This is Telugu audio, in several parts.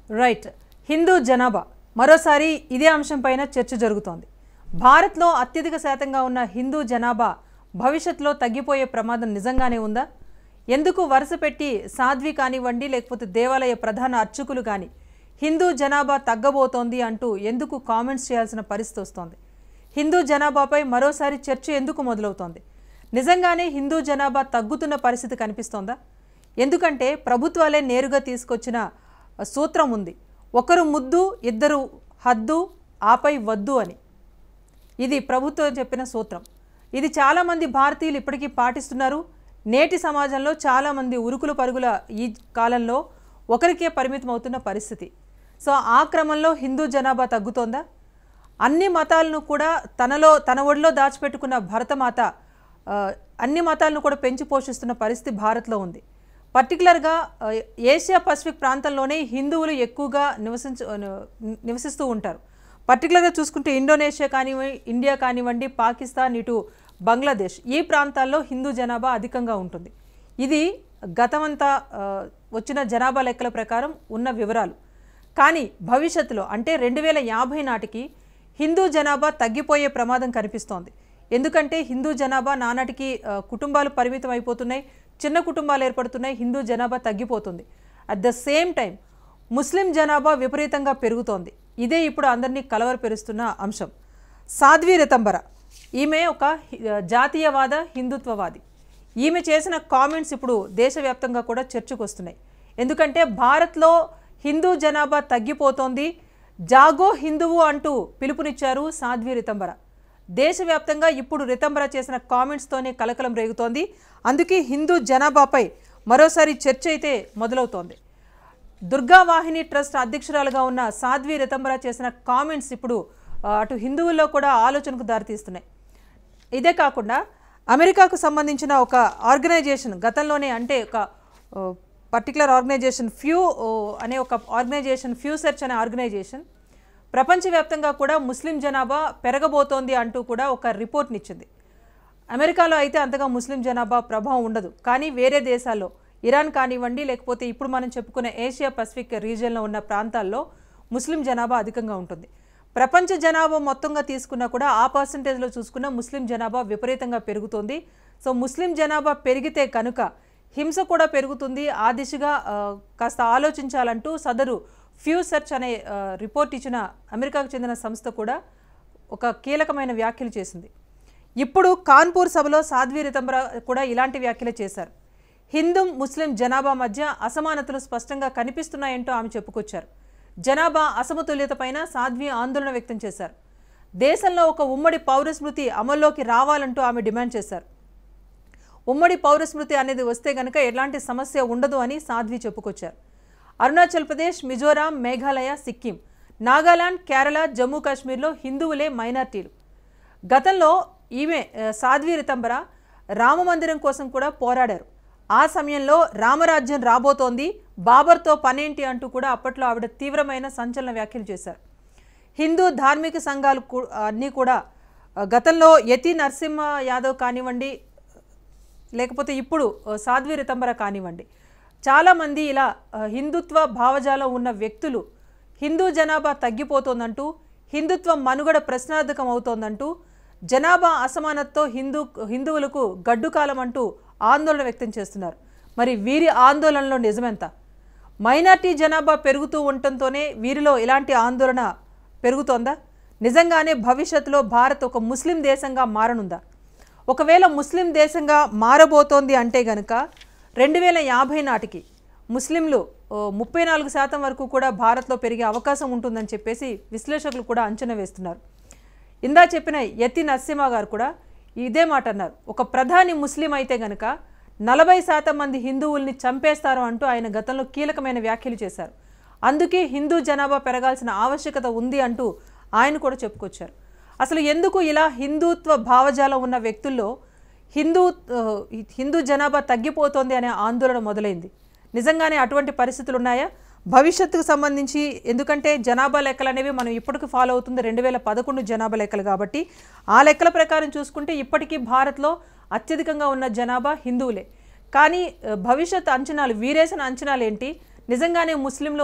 రైట్ హిందూ జనాభా మరోసారి ఇదే అంశంపైన చర్చ జరుగుతోంది భారత్లో అత్యధిక శాతంగా ఉన్న హిందూ జనాభా భవిష్యత్తులో తగ్గిపోయే ప్రమాదం నిజంగానే ఉందా ఎందుకు వరుస పెట్టి సాధ్వి కానివ్వండి లేకపోతే దేవాలయ ప్రధాన అర్చకులు కానీ హిందూ జనాభా తగ్గబోతోంది అంటూ ఎందుకు కామెంట్స్ చేయాల్సిన పరిస్థితి వస్తోంది హిందూ జనాభాపై మరోసారి చర్చ ఎందుకు మొదలవుతోంది నిజంగానే హిందూ జనాభా తగ్గుతున్న పరిస్థితి కనిపిస్తోందా ఎందుకంటే ప్రభుత్వాలే నేరుగా తీసుకొచ్చిన సూత్రం ఉంది ఒకరు ముద్దు ఇద్దరు హద్దు ఆపై వద్దు అని ఇది ప్రభుత్వం చెప్పిన సూత్రం ఇది చాలామంది భారతీయులు ఇప్పటికీ పాటిస్తున్నారు నేటి సమాజంలో చాలామంది ఉరుకులు పరుగుల ఈ కాలంలో ఒకరికే పరిమితం అవుతున్న పరిస్థితి సో ఆ క్రమంలో హిందూ జనాభా తగ్గుతోందా అన్ని మతాలను కూడా తనలో తన ఒడిలో దాచిపెట్టుకున్న భరతమాత ఆ, అన్ని మతాలను కూడా పెంచి పోషిస్తున్న పరిస్థితి భారత్లో ఉంది పర్టికులర్గా ఆ, ఏషియా పసిఫిక్ ప్రాంతంలోనే హిందువులు ఎక్కువగా నివసించ నివసిస్తూ ఉంటారు పర్టికులర్గా చూసుకుంటే ఇండోనేషియా కానివ్వండి ఇండియా కానివ్వండి పాకిస్తాన్ ఇటు బంగ్లాదేశ్ ఈ ప్రాంతాల్లో హిందూ జనాభా అధికంగా ఉంటుంది ఇది గతమంతా ఆ, వచ్చిన జనాభా లెక్కల ప్రకారం ఉన్న వివరాలు కానీ భవిష్యత్తులో అంటే రెండు వేల యాభై నాటికి హిందూ జనాభా తగ్గిపోయే ప్రమాదం కనిపిస్తోంది ఎందుకంటే హిందూ జనాభా నానాటికి ఆ, కుటుంబాలు పరిమితం అయిపోతున్నాయి చిన్న కుటుంబాలు ఏర్పడుతున్నాయి హిందూ జనాభా తగ్గిపోతుంది at the same time Muslim జనాభా విపరీతంగా పెరుగుతోంది ఇదే ఇప్పుడు అందరినీ కలవరపెరుస్తున్న అంశం సాధ్వి రితంబర ఈమె ఒక హి- జాతీయవాద హిందుత్వవాది ఈమె చేసిన కామెంట్స్ ఇప్పుడు దేశవ్యాప్తంగా కూడా చర్చకు వస్తున్నాయి ఎందుకంటే భారత్లో హిందూ జనాభా తగ్గిపోతోంది జాగో హిందువు అంటూ పిలుపునిచ్చారు సాధ్వి రితంబర దేశవ్యాప్తంగా ఇప్పుడు రితంబర చేసిన కామెంట్స్తోనే కలకలం రేగుతోంది అందుకే హిందూ జనాభాపై మరోసారి చర్చ అయితే మొదలవుతోంది దుర్గా వాహిని ట్రస్ట్ అధ్యక్షురాలుగా ఉన్న సాధ్వి రితంబర చేసిన కామెంట్స్ ఇప్పుడు ఆ, అటు హిందువుల్లో కూడా ఆలోచనకు దారితీస్తున్నాయి ఇదే కాకుండా అమెరికాకు సంబంధించిన ఒక ఆర్గనైజేషన్ గతంలోనే అంటే ఒక పర్టికులర్ ఆర్గనైజేషన్ ఫ్యూ ఓ, అనే ఒక ఆర్గనైజేషన్ ఫ్యూ సెర్చ్ అనే ఆర్గనైజేషన్ ప్రపంచవ్యాప్తంగా కూడా ముస్లిం జనాభా పెరగబోతోంది అంటూ కూడా ఒక రిపోర్ట్నిచ్చింది అమెరికాలో అయితే అంతగా ముస్లిం జనాభా ప్రభావం ఉండదు కానీ వేరే దేశాల్లో ఇరాన్ కానివ్వండి లేకపోతే ఇప్పుడు మనం చెప్పుకునే ఏషియా పసిఫిక్ రీజియన్లో ఉన్న ప్రాంతాల్లో ముస్లిం జనాభా అధికంగా ఉంటుంది ప్రపంచ జనాభా మొత్తంగా తీసుకున్నా కూడా ఆ పర్సంటేజ్లో చూసుకున్న ముస్లిం జనాభా విపరీతంగా పెరుగుతుంది సో ముస్లిం జనాభా పెరిగితే కనుక హింస కూడా పెరుగుతుంది ఆ దిశగా ఆ, కాస్త ఆలోచించాలంటూ సదరు ఫ్యూ సెర్చ్ అనే ఆ, రిపోర్ట్ ఇచ్చిన అమెరికాకు చెందిన సంస్థ కూడా ఒక కీలకమైన వ్యాఖ్యలు చేసింది ఇప్పుడు కాన్పూర్ సభలో సాధ్వి రితంబర కూడా ఇలాంటి వ్యాఖ్యలు చేశారు హిందూ ముస్లిం జనాభా మధ్య అసమానతలు స్పష్టంగా కనిపిస్తున్నాయంటూ ఆమె చెప్పుకొచ్చారు జనాభా అసమతుల్యత పైన సాధ్వి ఆందోళన వ్యక్తం చేశారు దేశంలో ఒక ఉమ్మడి పౌరస్మృతి అమల్లోకి రావాలంటూ ఆమె డిమాండ్ చేశారు ఉమ్మడి పౌరస్మృతి అనేది వస్తే గనక ఎలాంటి సమస్య ఉండదు అని సాధ్వి చెప్పుకొచ్చారు అరుణాచల్ ప్రదేశ్ మిజోరాం మేఘాలయ సిక్కిం నాగాలాండ్ కేరళ జమ్మూ కాశ్మీర్లో హిందువులే మైనార్టీలు గతంలో ఈమె ఆ, సాధ్వి రితంబర రామ మందిరం కోసం కూడా పోరాడారు ఆ సమయంలో రామరాజ్యం రాబోతోంది బాబర్తో పనేంటి అంటూ కూడా అప్పట్లో ఆవిడ తీవ్రమైన సంచలన వ్యాఖ్యలు చేశారు హిందూ ధార్మిక సంఘాలు కూ- అన్నీ కూడా ఆ, గతంలో యతి నరసింహ యాదవ్ కానివ్వండి లేకపోతే ఇప్పుడు ఆ, సాధ్వి రితంబర కానివ్వండి చాలామంది ఇలా ఆ, హిందుత్వ భావజాలం ఉన్న వ్యక్తులు హిందూ జనాభా తగ్గిపోతోందంటూ హిందుత్వం మనుగడ ప్రశ్నార్థకం అవుతోందంటూ జనాభా అసమానతతో హిందూ హిందువులకు గడ్డుకాలం అంటూ ఆందోళన వ్యక్తం చేస్తున్నారు మరి వీరి ఆందోళనలో నిజమెంత మైనార్టీ జనాభా పెరుగుతూ ఉండటంతోనే వీరిలో ఇలాంటి ఆందోళన పెరుగుతోందా నిజంగానే భవిష్యత్తులో భారత్ ఒక ముస్లిం దేశంగా మారనుందా ఒకవేళ ముస్లిం దేశంగా మారబోతోంది అంటే గనుక రెండు వేల యాభై నాటికి ముస్లింలు ఓ, ముప్పై నాలుగు శాతం వరకు కూడా భారత్లో పెరిగే అవకాశం ఉంటుందని చెప్పేసి విశ్లేషకులు కూడా అంచనా వేస్తున్నారు ఇందా చెప్పిన యతి నరసింహ గారు కూడా ఇదే మాట అన్నారు ఒక ప్రధాని ముస్లిం అయితే గనక నలభై శాతం మంది హిందువుల్ని చంపేస్తారు అంటూ ఆయన గతంలో కీలకమైన వ్యాఖ్యలు చేశారు అందుకే హిందూ జనాభా పెరగాల్సిన ఆవశ్యకత ఉంది అంటూ ఆయన కూడా చెప్పుకొచ్చారు అసలు ఎందుకు ఇలా హిందుత్వ భావజాలం ఉన్న వ్యక్తుల్లో హిందూ ఆ, హిందూ జనాభా తగ్గిపోతోంది అనే ఆందోళన మొదలైంది నిజంగానే అటువంటి పరిస్థితులు ఉన్నాయా భవిష్యత్తుకు సంబంధించి ఎందుకంటే జనాభా లెక్కలు అనేవి మనం ఇప్పటికి ఫాలో అవుతుంది రెండు వేల పదకొండు జనాభా లెక్కలు కాబట్టి ఆ లెక్కల ప్రకారం చూసుకుంటే ఇప్పటికీ భారత్లో అత్యధికంగా ఉన్న జనాభా హిందువులే కానీ ఆ, భవిష్యత్ అంచనాలు వీరేసిన అంచనాలు ఏంటి నిజంగానే ముస్లింలు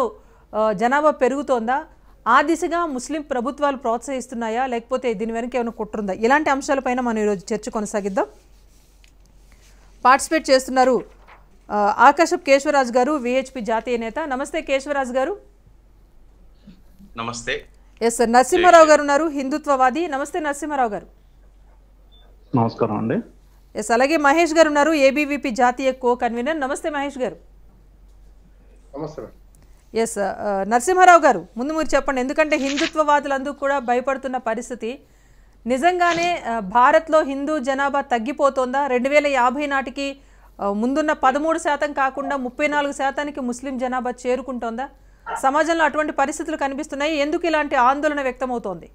ఆ, జనాభా పెరుగుతోందా ఆ దిశగా ముస్లిం ప్రభుత్వాలు ప్రోత్సహిస్తున్నాయా లేకపోతే దీని వెనక ఏమైనా కుట్రుందా ఇలాంటి అంశాలపైన మనం ఈరోజు చర్చ కొనసాగిద్దాం పార్టిసిపేట్ చేస్తున్నారు ఆ, ఆకాశప్ కేశవరాజు గారు విహెచ్పి జాతీయ నేత నమస్తే కేశవరాజు గారు నమస్తే ఎస్ సార్ నరసింహారావు గారు ఉన్నారు హిందుత్వవాది నమస్తే నరసింహారావు గారు నమస్కారం అండి ఎస్ అలాగే మహేష్ గారు ఉన్నారు ఏబీవీపీ జాతీయ కో కన్వీనర్ నమస్తే మహేష్ గారు నమస్తే ఎస్ నరసింహారావు గారు ముందు మీరు చెప్పండి ఎందుకంటే హిందుత్వవాదులందరూ కూడా భయపడుతున్న పరిస్థితి నిజంగానే ఆ, భారత్లో హిందూ జనాభా తగ్గిపోతుందా రెండు వేల యాభై నాటికి ఆ, ముందున్న పదమూడు శాతం కాకుండా ముప్పై నాలుగు శాతానికి ముస్లిం జనాభా చేరుకుంటోందా సమాజంలో అటువంటి పరిస్థితులు కనిపిస్తున్నాయి ఎందుకు ఇలాంటి ఆందోళన వ్యక్తమవుతోంది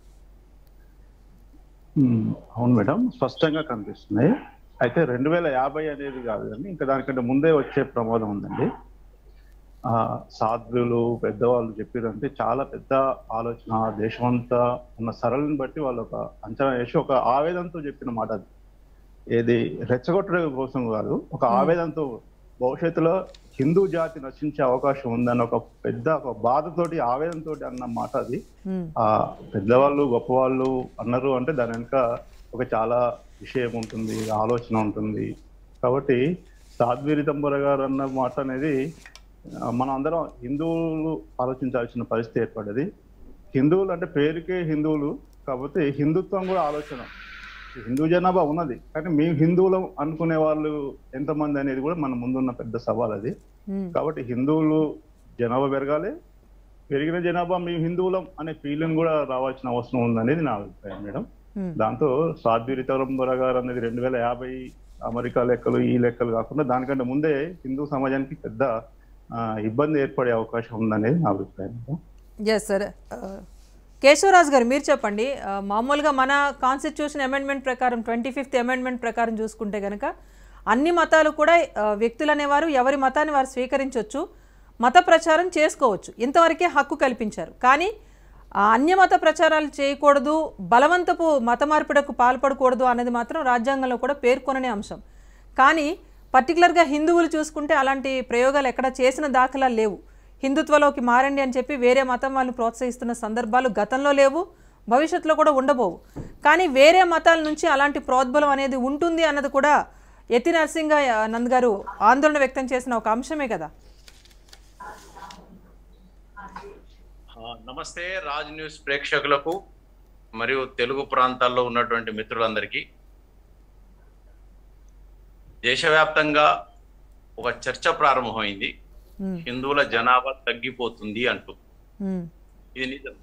మ్మ్. అవును మేడం స్పష్టంగా కనిపిస్తున్నాయి అయితే రెండు వేల యాభై అనేది కాదు కానీ ఇంకా దానికంటే ముందే వచ్చే ప్రమాదం ఉందండి ఆ, సాధువులు పెద్దవాళ్ళు చెప్పారంటే చాలా పెద్ద ఆలోచన దేశమంతా ఉన్న సరళిని బట్టి వాళ్ళు ఒక అంచనా వేసి ఒక ఆవేదనతో చెప్పిన మాట అది ఏది రెచ్చగొట్టడం కోసం కాదు ఒక ఆవేదనతో భవిష్యత్తులో హిందూ జాతి నశించే అవకాశం ఉందని ఒక పెద్ద ఒక బాధతోటి ఆవేదనతోటి అన్న మాట అది మ్మ్. ఆ పెద్దవాళ్ళు గొప్పవాళ్ళు అన్నారు అంటే దాని వెనుక ఒక చాలా విషయం ఉంటుంది ఆలోచన ఉంటుంది కాబట్టి సాధ్వీరి తంబర గారు అన్న మాట అనేది ఆ, మనం అందరం హిందువులు ఆలోచించాల్సిన పరిస్థితి ఏర్పడ్డది హిందువులు అంటే పేరుకే హిందువులు కాకపోతే హిందుత్వం కూడా ఆలోచన హిందూ జనాభా ఉన్నది కానీ మేము హిందువులం అనుకునే వాళ్ళు ఎంతమంది అనేది కూడా మన ముందున్న పెద్ద సవాల్ అది మ్మ్. కాబట్టి హిందువులు జనాభా పెరగాలి పెరిగిన జనాభా మేము హిందువులం అనే ఫీలింగ్ కూడా రావాల్సిన అవసరం ఉందనేది నా అభిప్రాయం మేడం మ్మ్. దాంతో సాధ్వీరి తరంబర గారు అనేది రెండు వేల యాభై అమెరికా లెక్కలు ఈ లెక్కలు కాకుండా దానికంటే ముందే హిందూ సమాజానికి పెద్ద ఆ, ఇబ్బంది ఏర్పడే అవకాశం ఉందనేది నా అభిప్రాయం మేడం ఎస్ సార్ కేశవరాజు గారు మీరు చెప్పండి ఆ, మామూలుగా మన కాన్స్టిట్యూషన్ అమెండ్మెంట్ ప్రకారం ట్వంటీ ఫిఫ్త్ అమెండ్మెంట్ ప్రకారం చూసుకుంటే కనుక అన్ని మతాలు కూడా ఆ, వ్యక్తులు అనేవారు ఎవరి మతాన్ని వారు స్వీకరించవచ్చు మత ప్రచారం చేసుకోవచ్చు ఇంతవరకే హక్కు కల్పించారు కానీ ఆ, అన్య మత ప్రచారాలు చేయకూడదు బలవంతపు మత మార్పిడకు పాల్పడకూడదు అనేది మాత్రం రాజ్యాంగంలో కూడా పేర్కొననే అంశం కానీ పర్టికులర్గా హిందువులు చూసుకుంటే అలాంటి ప్రయోగాలు ఎక్కడ చేసిన దాఖలాలు లేవు హిందుత్వలోకి మారండి అని చెప్పి వేరే మతం వాళ్ళు ప్రోత్సహిస్తున్న సందర్భాలు గతంలో లేవు భవిష్యత్తులో కూడా ఉండబోవు కానీ వేరే మతాల నుంచి అలాంటి ప్రోద్బలం అనేది ఉంటుంది అన్నది కూడా యతి నరసింహ నంద్ గారు ఆందోళన వ్యక్తం చేసిన ఒక అంశమే కదా ఆ, నమస్తే రాజ్ న్యూస్ ప్రేక్షకులకు మరియు తెలుగు ప్రాంతాల్లో ఉన్నటువంటి మిత్రులందరికీ దేశవ్యాప్తంగా ఒక చర్చ ప్రారంభమైంది ఉమ్, హిందువుల జనాభా తగ్గిపోతుంది అంటూ ఉమ్, ఇది నిజం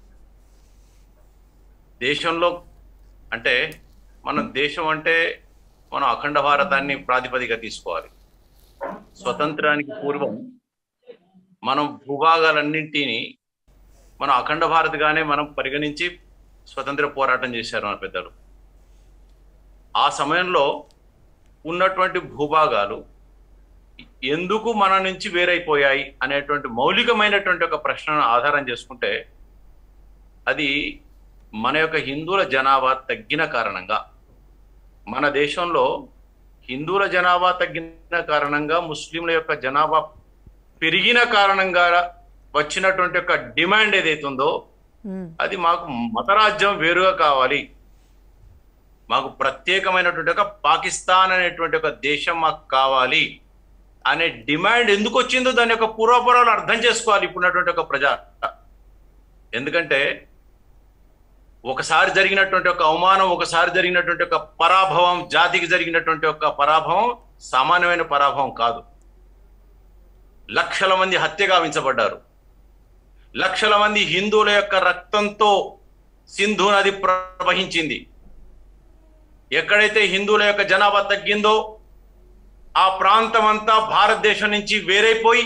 దేశంలో అంటే మనం దేశం అంటే మనం అఖండ భారతాన్ని ప్రాతిపదిక తీసుకోవాలి స్వతంత్రానికి పూర్వం మనం భూభాగాలన్నింటినీ మనం అఖండ భారత్గానే మనం పరిగణించి స్వతంత్ర పోరాటం చేశారు మన పెద్దలు ఆ సమయంలో ఉన్నటువంటి భూభాగాలు ఎందుకు మన నుంచి వేరైపోయాయి అనేటువంటి మౌలికమైనటువంటి ఒక ప్రశ్నను ఆధారం చేసుకుంటే అది మన యొక్క హిందువుల జనాభా తగ్గిన కారణంగా మన దేశంలో హిందువుల జనాభా తగ్గిన కారణంగా ముస్లింల యొక్క జనాభా పెరిగిన కారణంగా వచ్చినటువంటి ఒక డిమాండ్ ఏదైతుందో ఉమ్, అది మాకు మతరాజ్యం వేరుగా కావాలి మాకు ప్రత్యేకమైనటువంటి ఒక పాకిస్తాన్ అనేటువంటి ఒక దేశం మాకు కావాలి అనే డిమాండ్ ఎందుకు వచ్చిందో దాని యొక్క పూర్వపురాలు అర్థం చేసుకోవాలి ఇప్పుడున్నటువంటి ఒక ప్రజా ఎందుకంటే ఒకసారి జరిగినటువంటి ఒక అవమానం ఒకసారి జరిగినటువంటి ఒక పరాభవం జాతికి జరిగినటువంటి ఒక పరాభవం సామాన్యమైన పరాభవం కాదు లక్షల మంది హత్య గావించబడ్డారు లక్షల మంది హిందువుల యొక్క రక్తంతో సింధు నది ప్రవహించింది ఎక్కడైతే హిందువుల యొక్క జనాభా తగ్గిందో ఆ ప్రాంతం అంతా భారతదేశం నుంచి వేరైపోయి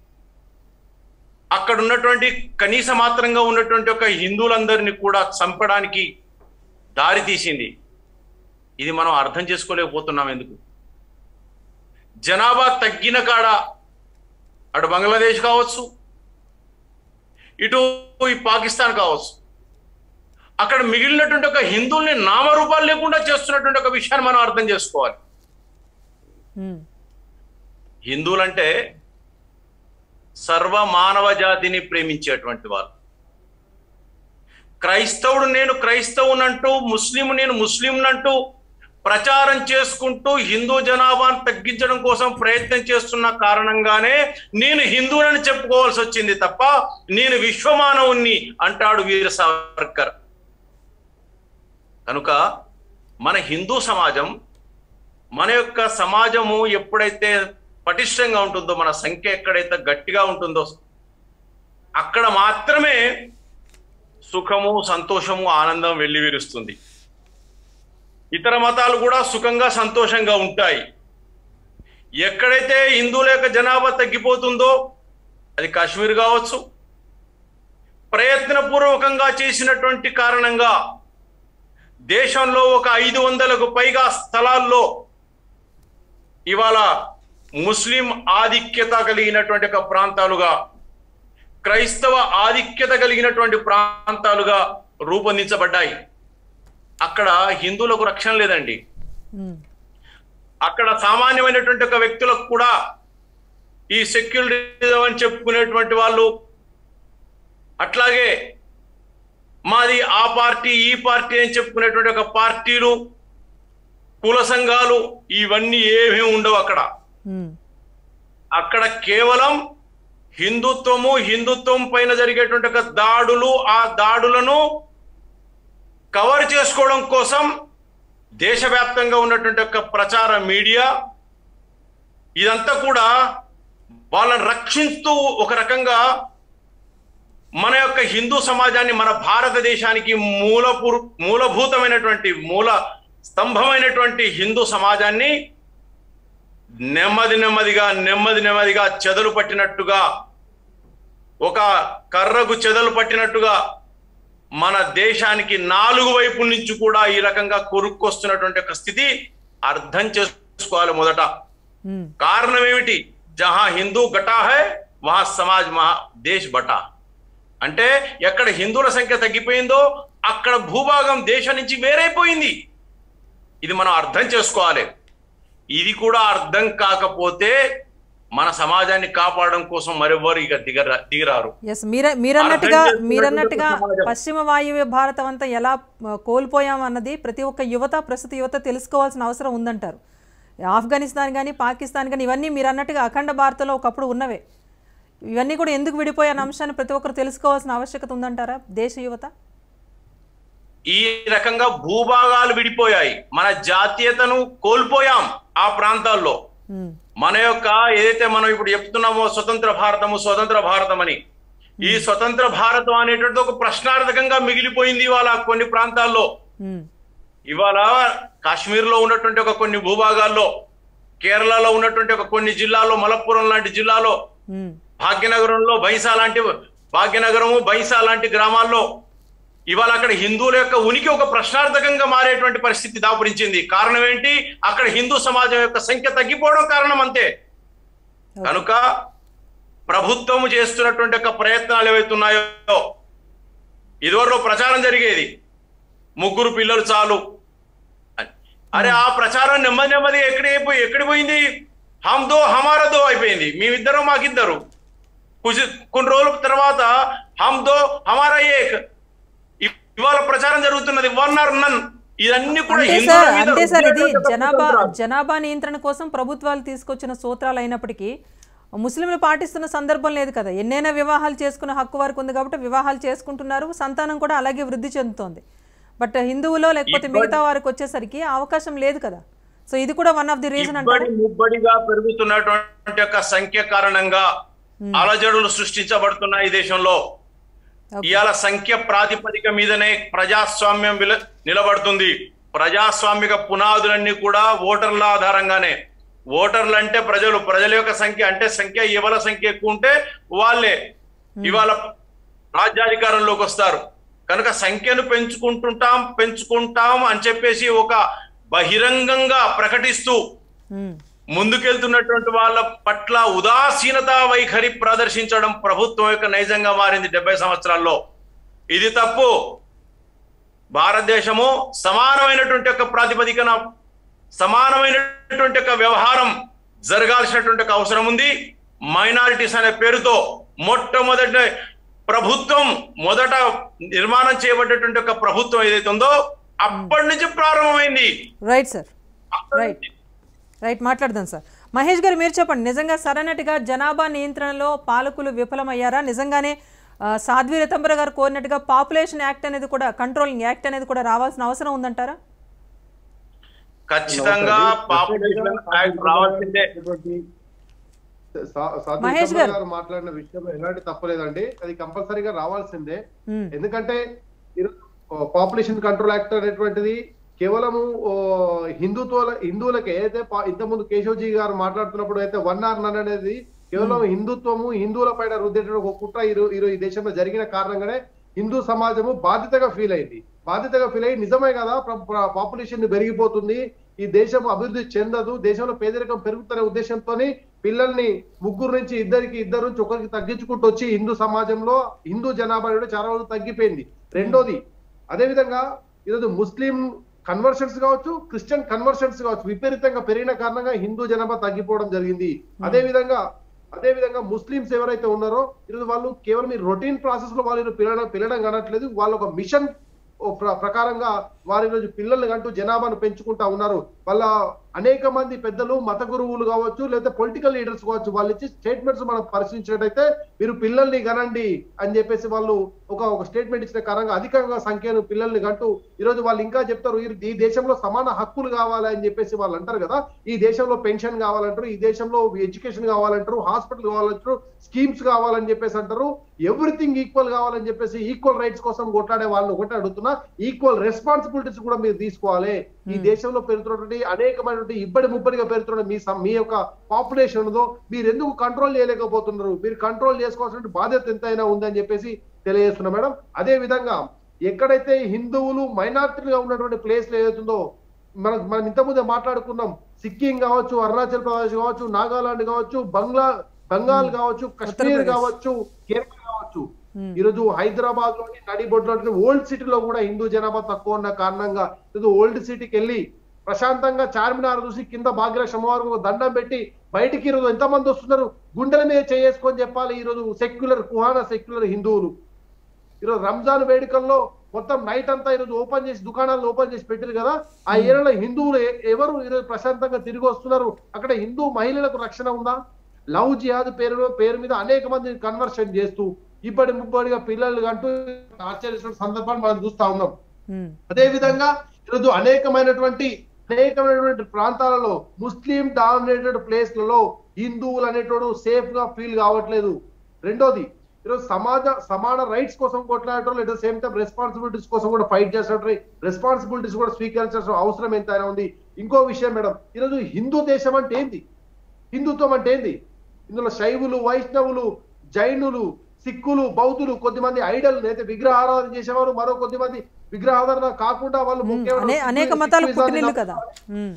అక్కడ ఉన్నటువంటి కనీస మాత్రంగా ఉన్నటువంటి ఒక హిందువులందరినీ కూడా చంపడానికి దారి తీసింది ఇది మనం అర్థం చేసుకోలేకపోతున్నాం ఎందుకు జనాభా తగ్గిన కాడ అటు బంగ్లాదేశ్ కావచ్చు ఇటు ఈ పాకిస్తాన్ కావచ్చు అక్కడ మిగిలినటువంటి ఒక హిందువుల్ని నామరూపాలు లేకుండా చేస్తున్నటువంటి ఒక విషయాన్ని మనం అర్థం చేసుకోవాలి ఉమ్, హిందువులంటే సర్వ మానవ జాతిని ప్రేమించేటువంటి వాళ్ళు క్రైస్తవుడు నేను క్రైస్తవునంటూ ముస్లిం నేను ముస్లింనంటూ ప్రచారం చేసుకుంటూ హిందూ జనాభాను తగ్గించడం కోసం ప్రయత్నం చేస్తున్న కారణంగానే నేను హిందువునని చెప్పుకోవాల్సి వచ్చింది తప్ప నేను విశ్వమానవుణ్ణి అంటాడు వీర సావర్కర్ కనుక మన హిందూ సమాజం మన యొక్క సమాజము ఎప్పుడైతే పటిష్టంగా ఉంటుందో మన సంఖ్య ఎక్కడైతే గట్టిగా ఉంటుందో అక్కడ మాత్రమే సుఖము సంతోషము ఆనందం వెల్లివిరుస్తుంది ఇతర మతాలు కూడా సుఖంగా సంతోషంగా ఉంటాయి ఎక్కడైతే హిందువుల యొక్క జనాభా తగ్గిపోతుందో అది కాశ్మీర్ కావచ్చు ప్రయత్నపూర్వకంగా చేసినటువంటి కారణంగా దేశంలో ఒక ఐదు వందలకు పైగా స్థలాల్లో ఇవాళ ముస్లిం ఆధిక్యత కలిగినటువంటి ఒక ప్రాంతాలుగా క్రైస్తవ ఆధిక్యత కలిగినటువంటి ప్రాంతాలుగా రూపొందించబడ్డాయి అక్కడ హిందువులకు రక్షణ లేదండి ఉమ్, అక్కడ సామాన్యమైనటువంటి ఒక వ్యక్తులకు కూడా ఈ సెక్యులరిజం అని చెప్పుకునేటువంటి వాళ్ళు అట్లాగే మాది ఆ పార్టీ ఈ పార్టీ అని చెప్పుకునేటువంటి ఒక పార్టీలు కుల సంఘాలు ఇవన్నీ ఏమీ ఉండవు అక్కడ ఉమ్, అక్కడ కేవలం హిందుత్వము హిందుత్వం పైన జరిగేటువంటి ఒక దాడులు ఆ దాడులను కవర్ చేసుకోవడం కోసం దేశవ్యాప్తంగా ఉన్నటువంటి ఒక ప్రచార మీడియా ఇదంతా కూడా వాళ్ళని రక్షిస్తూ ఒక రకంగా మన యొక్క హిందూ సమాజాన్ని మన భారతదేశానికి మూలపూ మూలభూతమైనటువంటి మూల స్తంభమైనటువంటి హిందూ సమాజాన్ని నెమ్మది నెమ్మదిగా నెమ్మది నెమ్మదిగా చెదలు పట్టినట్టుగా ఒక కర్రకు చెదలు పట్టినట్టుగా మన దేశానికి నాలుగు వైపుల నుంచి కూడా ఈ రకంగా కొరుక్కొస్తున్నటువంటి ఒక స్థితి అర్థం చేసుకోవాలి మొదట ఉమ్, కారణం ఏమిటి జహా హిందూ గటా హై వహా సమాజ్ మహా దేశ్ బటా అంటే ఎక్కడ హిందువుల సంఖ్య తగ్గిపోయిందో అక్కడ భూభాగం దేశం నుంచి వేరైపోయింది ఇది మనం అర్థం చేసుకోవాలి ఇది కూడా అర్థం కాకపోతే మన సమాజాన్ని కాపాడడం కోసం మరెవ్వరు ఇక దిగర దిగరారు ఎస్ మీర మీరన్నట్టుగా అర్థం చేసుకున్నటువంటి మీరన్నట్టుగా సమాజం. పశ్చిమ వాయువ్య భారతం అంతా ఎలా ఆ, కోల్పోయాం అన్నది ప్రతి ఒక్క యువత ప్రస్తుత యువత తెలుసుకోవాల్సిన అవసరం ఉందంటారు ఆఫ్ఘనిస్తాన్ కానీ పాకిస్తాన్ కానీ ఇవన్నీ మీరు అన్నట్టుగా అఖండ భారత్లో ఒకప్పుడు ఉన్నవే ఇవన్నీ కూడా ఎందుకు విడిపోయాన అంశాన్ని ప్రతి ఒక్కరు తెలుసుకోవాల్సిన ఆవశ్యకత ఉందంటారా దేశ యువత ఈ రకంగా భూభాగాలు విడిపోయాయి మన జాతీయతను కోల్పోయాం ఆ ప్రాంతాల్లో ఉమ్, మన యొక్క ఏదైతే మనం ఇప్పుడు చెప్తున్నామో స్వతంత్ర భారతము స్వతంత్ర భారతం అని ఈ స్వతంత్ర భారతం అనేటువంటి ఒక ప్రశ్నార్థకంగా మిగిలిపోయింది ఇవాళ కొన్ని ప్రాంతాల్లో ఉమ్, ఇవాళ కాశ్మీర్ లో ఉన్నటువంటి ఒక కొన్ని భూభాగాల్లో కేరళలో ఉన్నటువంటి ఒక కొన్ని జిల్లాల్లో మలప్పురం లాంటి జిల్లాలో ఉమ్, భాగ్యనగరంలో బైసా లాంటి భాగ్యనగరము బైసా లాంటి గ్రామాల్లో ఇవాళ అక్కడ హిందువుల యొక్క ఉనికి ఒక ప్రశ్నార్థకంగా మారేటువంటి పరిస్థితి దాపురించింది కారణం ఏంటి అక్కడ హిందూ సమాజం యొక్క సంఖ్య తగ్గిపోవడం కారణం అంతే కనుక ప్రభుత్వము చేస్తున్నటువంటి యొక్క ప్రయత్నాలు ఏవైతే ఉన్నాయో ఇదివరలో ప్రచారం జరిగేది ముగ్గురు పిల్లలు చాలు అని. అరే ఆ ప్రచారం నెమ్మది నెమ్మది ఎక్కడి ఎక్కడి పోయింది హమ్ దో హమారా దో అయిపోయింది మేమిద్దరం మాకిద్దరు కుచి- కొన్ని రోజుల తర్వాత హమ్ దో హమారా ఏక్ ఇ- ఇవాళ ప్రచారం జరుగుతున్నది వన్ ఆర్ నన్ ఇదన్నీ కూడా అంటే హిందువుల సార్ మీద అంటే సార్ ఇది రుద్దేటువంటి జనాభా కుతంత్రాలు. జనాభా నియంత్రణ కోసం ప్రభుత్వాలు తీసుకొచ్చిన సూత్రాలు అయినప్పటికీ ముస్లింలు పాటిస్తున్న సందర్భం లేదు కదా ఎన్నైనా వివాహాలు చేసుకునే హక్కు వారికి ఉంది కాబట్టి వివాహాలు చేసుకుంటున్నారు సంతానం కూడా అలాగే వృద్ధి చెందుతోంది బట్ హిందువులో లేకపోతే మిగతా వారికి వచ్చేసరికి ఆ అవకాశం లేదు కదా సో ఇది కూడా వన్ ఆఫ్ ది రీజన్ అంటారు ఇబ్బడి ముబ్బడిగా పెరుగుతున్నటువంటి యొక్క సంఖ్య కారణంగా అలజడులు సృష్టించబడుతున్నాయి ఈ దేశంలో Okay. ఇవాళ సంఖ్య ప్రాతిపదిక మీదనే ప్రజాస్వామ్యం విల నిలబడుతుంది ప్రజాస్వామిక పునాదులన్నీ కూడా ఓటర్ల ఆధారంగానే ఓటర్లు అంటే ప్రజలు ప్రజల యొక్క సంఖ్య అంటే సంఖ్య ఇవాళ సంఖ్య ఎక్కువ ఉంటే వాళ్ళే ఇవాళ రాజ్యాధికారంలోకి వస్తారు కనుక సంఖ్యను పెంచుకుంటుంటాం పెంచుకుంటాం అని చెప్పేసి ఒక బహిరంగంగా ప్రకటిస్తూ ఉమ్, ముందుకెళ్తున్నటువంటి వాళ్ళ పట్ల ఉదాసీనత వైఖరి ప్రదర్శించడం ప్రభుత్వం యొక్క నైజంగా మారింది డెబ్బై సంవత్సరాల్లో ఇది తప్పు భారతదేశము సమానమైనటువంటి యొక్క ప్రాతిపదికన సమానమైనటువంటి యొక్క వ్యవహారం జరగాల్సినటువంటి ఒక అవసరం ఉంది మైనారిటీస్ అనే పేరుతో మొట్టమొదటి ప్రభుత్వం మొదట నిర్మాణం చేయబడ్డటువంటి ఒక ప్రభుత్వం ఏదైతే ఉందో అప్పటి నుంచి ప్రారంభమైంది రైట్ సార్ రైట్ రైట్ మాట్లాడదాం సార్ మహేష్ గారు మీరు చెప్పండి నిజంగా సరైనట్టుగా జనాభా నియంత్రణలో పాలకులు విఫలమయ్యారా నిజంగానే ఆ, సాధ్వి రితంబర గారు కోరినట్టుగా పాపులేషన్ యాక్ట్ అనేది కూడా కంట్రోలింగ్ యాక్ట్ అనేది కూడా రావాల్సిన అవసరం ఉందంటారా ఖచ్చితంగా పాపులేషన్ యాక్ట్ రావాల్సిందే సా- సాధ్వి మహేష్ శర్మ గారు. గారు మాట్లాడిన విషయంలో ఎలాంటి తప్పలేదండి అది కంపల్సరీగా రావాల్సిందే మ్మ్. ఎందుకంటే పాపులేషన్ కంట్రోల్ యాక్ట్ అనేటువంటిది కేవలము ఓ, హిందుత్వ హిందువులకి ఏదైతే పా- ఇంతకుముందు కేశవ్జీ గారు మాట్లాడుతున్నప్పుడు అయితే వన్ ఆర్ నన్ అనేది కేవలం హిందుత్వము హిందువుల పైన రుద్దేట ఒక కుట్ర ఈరో- ఈరోజు ఈ దేశంలో జరిగిన కారణంగానే హిందూ సమాజము బాధ్యతగా ఫీల్ అయింది బాధ్యతగా ఫీల్ అయ్యి నిజమే కదా పాపులేషన్ పెరిగిపోతుంది ఈ దేశం అభివృద్ధి చెందదు దేశంలో పేదరికం పెరుగుతున్న ఉద్దేశంతో పిల్లల్ని ముగ్గురు నుంచి ఇద్దరికి ఇద్దరు నుంచి ఒకరికి తగ్గించుకుంటూ వచ్చి హిందూ సమాజంలో హిందూ జనాభా కూడా చాలా వరకు తగ్గిపోయింది రెండోది అదే విధంగా ఈరోజు ముస్లిం కన్వర్షన్స్ కావచ్చు క్రిస్టియన్ కన్వర్షన్స్ కావచ్చు విపరీతంగా పెరిగిన కారణంగా హిందూ జనాభా తగ్గిపోవడం జరిగింది అదే విధంగా అదే విధంగా ముస్లింస్ ఎవరైతే ఉన్నారో ఈరోజు వాళ్ళు కేవలం ఈ రొటీన్ ప్రాసెస్ లో వాళ్ళు పిల్లడం పిల్లడం కానట్లేదు వాళ్ళు ఒక మిషన్ ప్రకారంగా వారి రోజు పిల్లల్ని అంటూ జనాభాను పెంచుకుంటా ఉన్నారు వాళ్ళ అనేక మంది పెద్దలు మత గురువులు కావచ్చు లేదా పొలిటికల్ లీడర్స్ కావచ్చు వాళ్ళు ఇచ్చే స్టేట్మెంట్స్ మనం పరిశీలించినట్టయితే మీరు పిల్లల్ని కనండి అని చెప్పేసి వాళ్ళు ఒక ఒక స్టేట్మెంట్ ఇచ్చిన కారణంగా అధికంగా సంఖ్యను పిల్లల్ని కంటూ ఈరోజు వాళ్ళు ఇంకా చెప్తారు ఈ- ఈ దేశంలో సమాన హక్కులు కావాలి అని చెప్పేసి వాళ్ళు అంటారు కదా ఈ దేశంలో పెన్షన్ కావాలంటారు ఈ దేశంలో ఎడ్యుకేషన్ కావాలంటారు హాస్పిటల్ కావాలంటారు స్కీమ్స్ కావాలని చెప్పేసి అంటారు ఎవ్రీథింగ్ ఈక్వల్ కావాలని చెప్పేసి ఈక్వల్ రైట్స్ కోసం కొట్లాడే వాళ్ళని ఒకటే అడుగుతున్నా ఈక్వల్ రెస్పాన్సిబిలిటీస్ కూడా మీరు తీసుకోవాలి ఈ దేశంలో పెరుగుతున్నటువంటి అనేకమైనటువంటి ఇబ్బడి ముబ్బడిగా పెరుగుతున్న మీ సం- మీ యొక్క పాపులేషన్ ఉందో మీరు ఎందుకు కంట్రోల్ చేయలేకపోతున్నారు మీరు కంట్రోల్ చేసుకోవాల్సిన బాధ్యత ఎంతైనా ఉందని చెప్పేసి తెలియజేస్తున్నా మేడం అదే విధంగా ఎక్కడైతే హిందువులు మైనార్టీలుగా ఉన్నటువంటి ప్లేస్ ఏదైతుందో మనం మనం ఇంతకుముందే మాట్లాడుకున్నాం సిక్కిం కావచ్చు అరుణాచల్ ప్రదేశ్ కావచ్చు నాగాలాండ్ కావచ్చు బంగ్లా బెంగాల్ కావచ్చు కశ్మీర్ ఉత్తరప్రదేశ్. కావచ్చు కేరళ కావచ్చు మ్మ్. ఈరోజు హైదరాబాద్ లోని నడిబొడ్లో ఓల్డ్ సిటీలో కూడా హిందూ జనాభా తక్కువ ఉన్న కారణంగా ఈరోజు ఓల్డ్ సిటీకి వెళ్ళి ప్రశాంతంగా చార్మినార్ చూసి కింద భాగ్యలక్ష్మి అమ్మవారికి ఒక దండం పెట్టి బయటికి ఈరోజు ఎంతమంది వస్తున్నారు గుండెల మీద చేసుకొని చెప్పాలి ఈరోజు సెక్యులర్ కుహానా సెక్యులర్ హిందువులు ఈరోజు రంజాన్ వేడుకల్లో మొత్తం నైట్ అంతా ఈరోజు ఓపెన్ చేసి దుకాణాలు ఓపెన్ చేసి పెట్టారు కదా ఆ ఏరియాలో హిందువులు ఎ- ఎవరు ఈరోజు ప్రశాంతంగా తిరిగి వస్తున్నారు అక్కడ హిందూ మహిళలకు రక్షణ ఉందా లవ్ జిహాద్ పేరు పేరు మీద అనేక మంది కన్వర్షన్ చేస్తూ ఇప్పటి ముప్పటిగా పిల్లలు అంటూ ఆశ్చర్య సందర్భాన్ని మనం చూస్తా ఉన్నాం మ్మ్. అదే విధంగా ఈరోజు అనేకమైనటువంటి అనేకమైనటువంటి ప్రాంతాలలో ముస్లిం డామినేటెడ్ ప్లేస్లలో హిందువులు అనేటోడు సేఫ్ గా ఫీల్ కావట్లేదు రెండోది ఈరోజు సమాజ సమాన రైట్స్ కోసం కొట్లాడటం లేదా సేమ్ టైం రెస్పాన్సిబిలిటీస్ కోసం కూడా ఫైట్ చేసినట్టు రెస్పాన్సిబిలిటీస్ కూడా స్వీకరించాల్సిన అవసరం ఎంతైనా ఉంది ఇంకో విషయం మేడం ఈరోజు హిందూ దేశం అంటే ఏంది హిందుత్వం అంటే ఏంది ఇందులో శైవులు వైష్ణవులు జైనులు సిక్కులు బౌద్ధులు కొద్దిమంది ఐడల్ అయితే విగ్రహారాధన చేసేవారు మరో కొద్దిమంది విగ్రహారాధన కాకుండా వాళ్ళు మ్మ్. కేవలం అనే అనేక సిక్కు- మతాలు సిక్కిజాన్ని పుట్టినిల్లు కదా మ్మ్.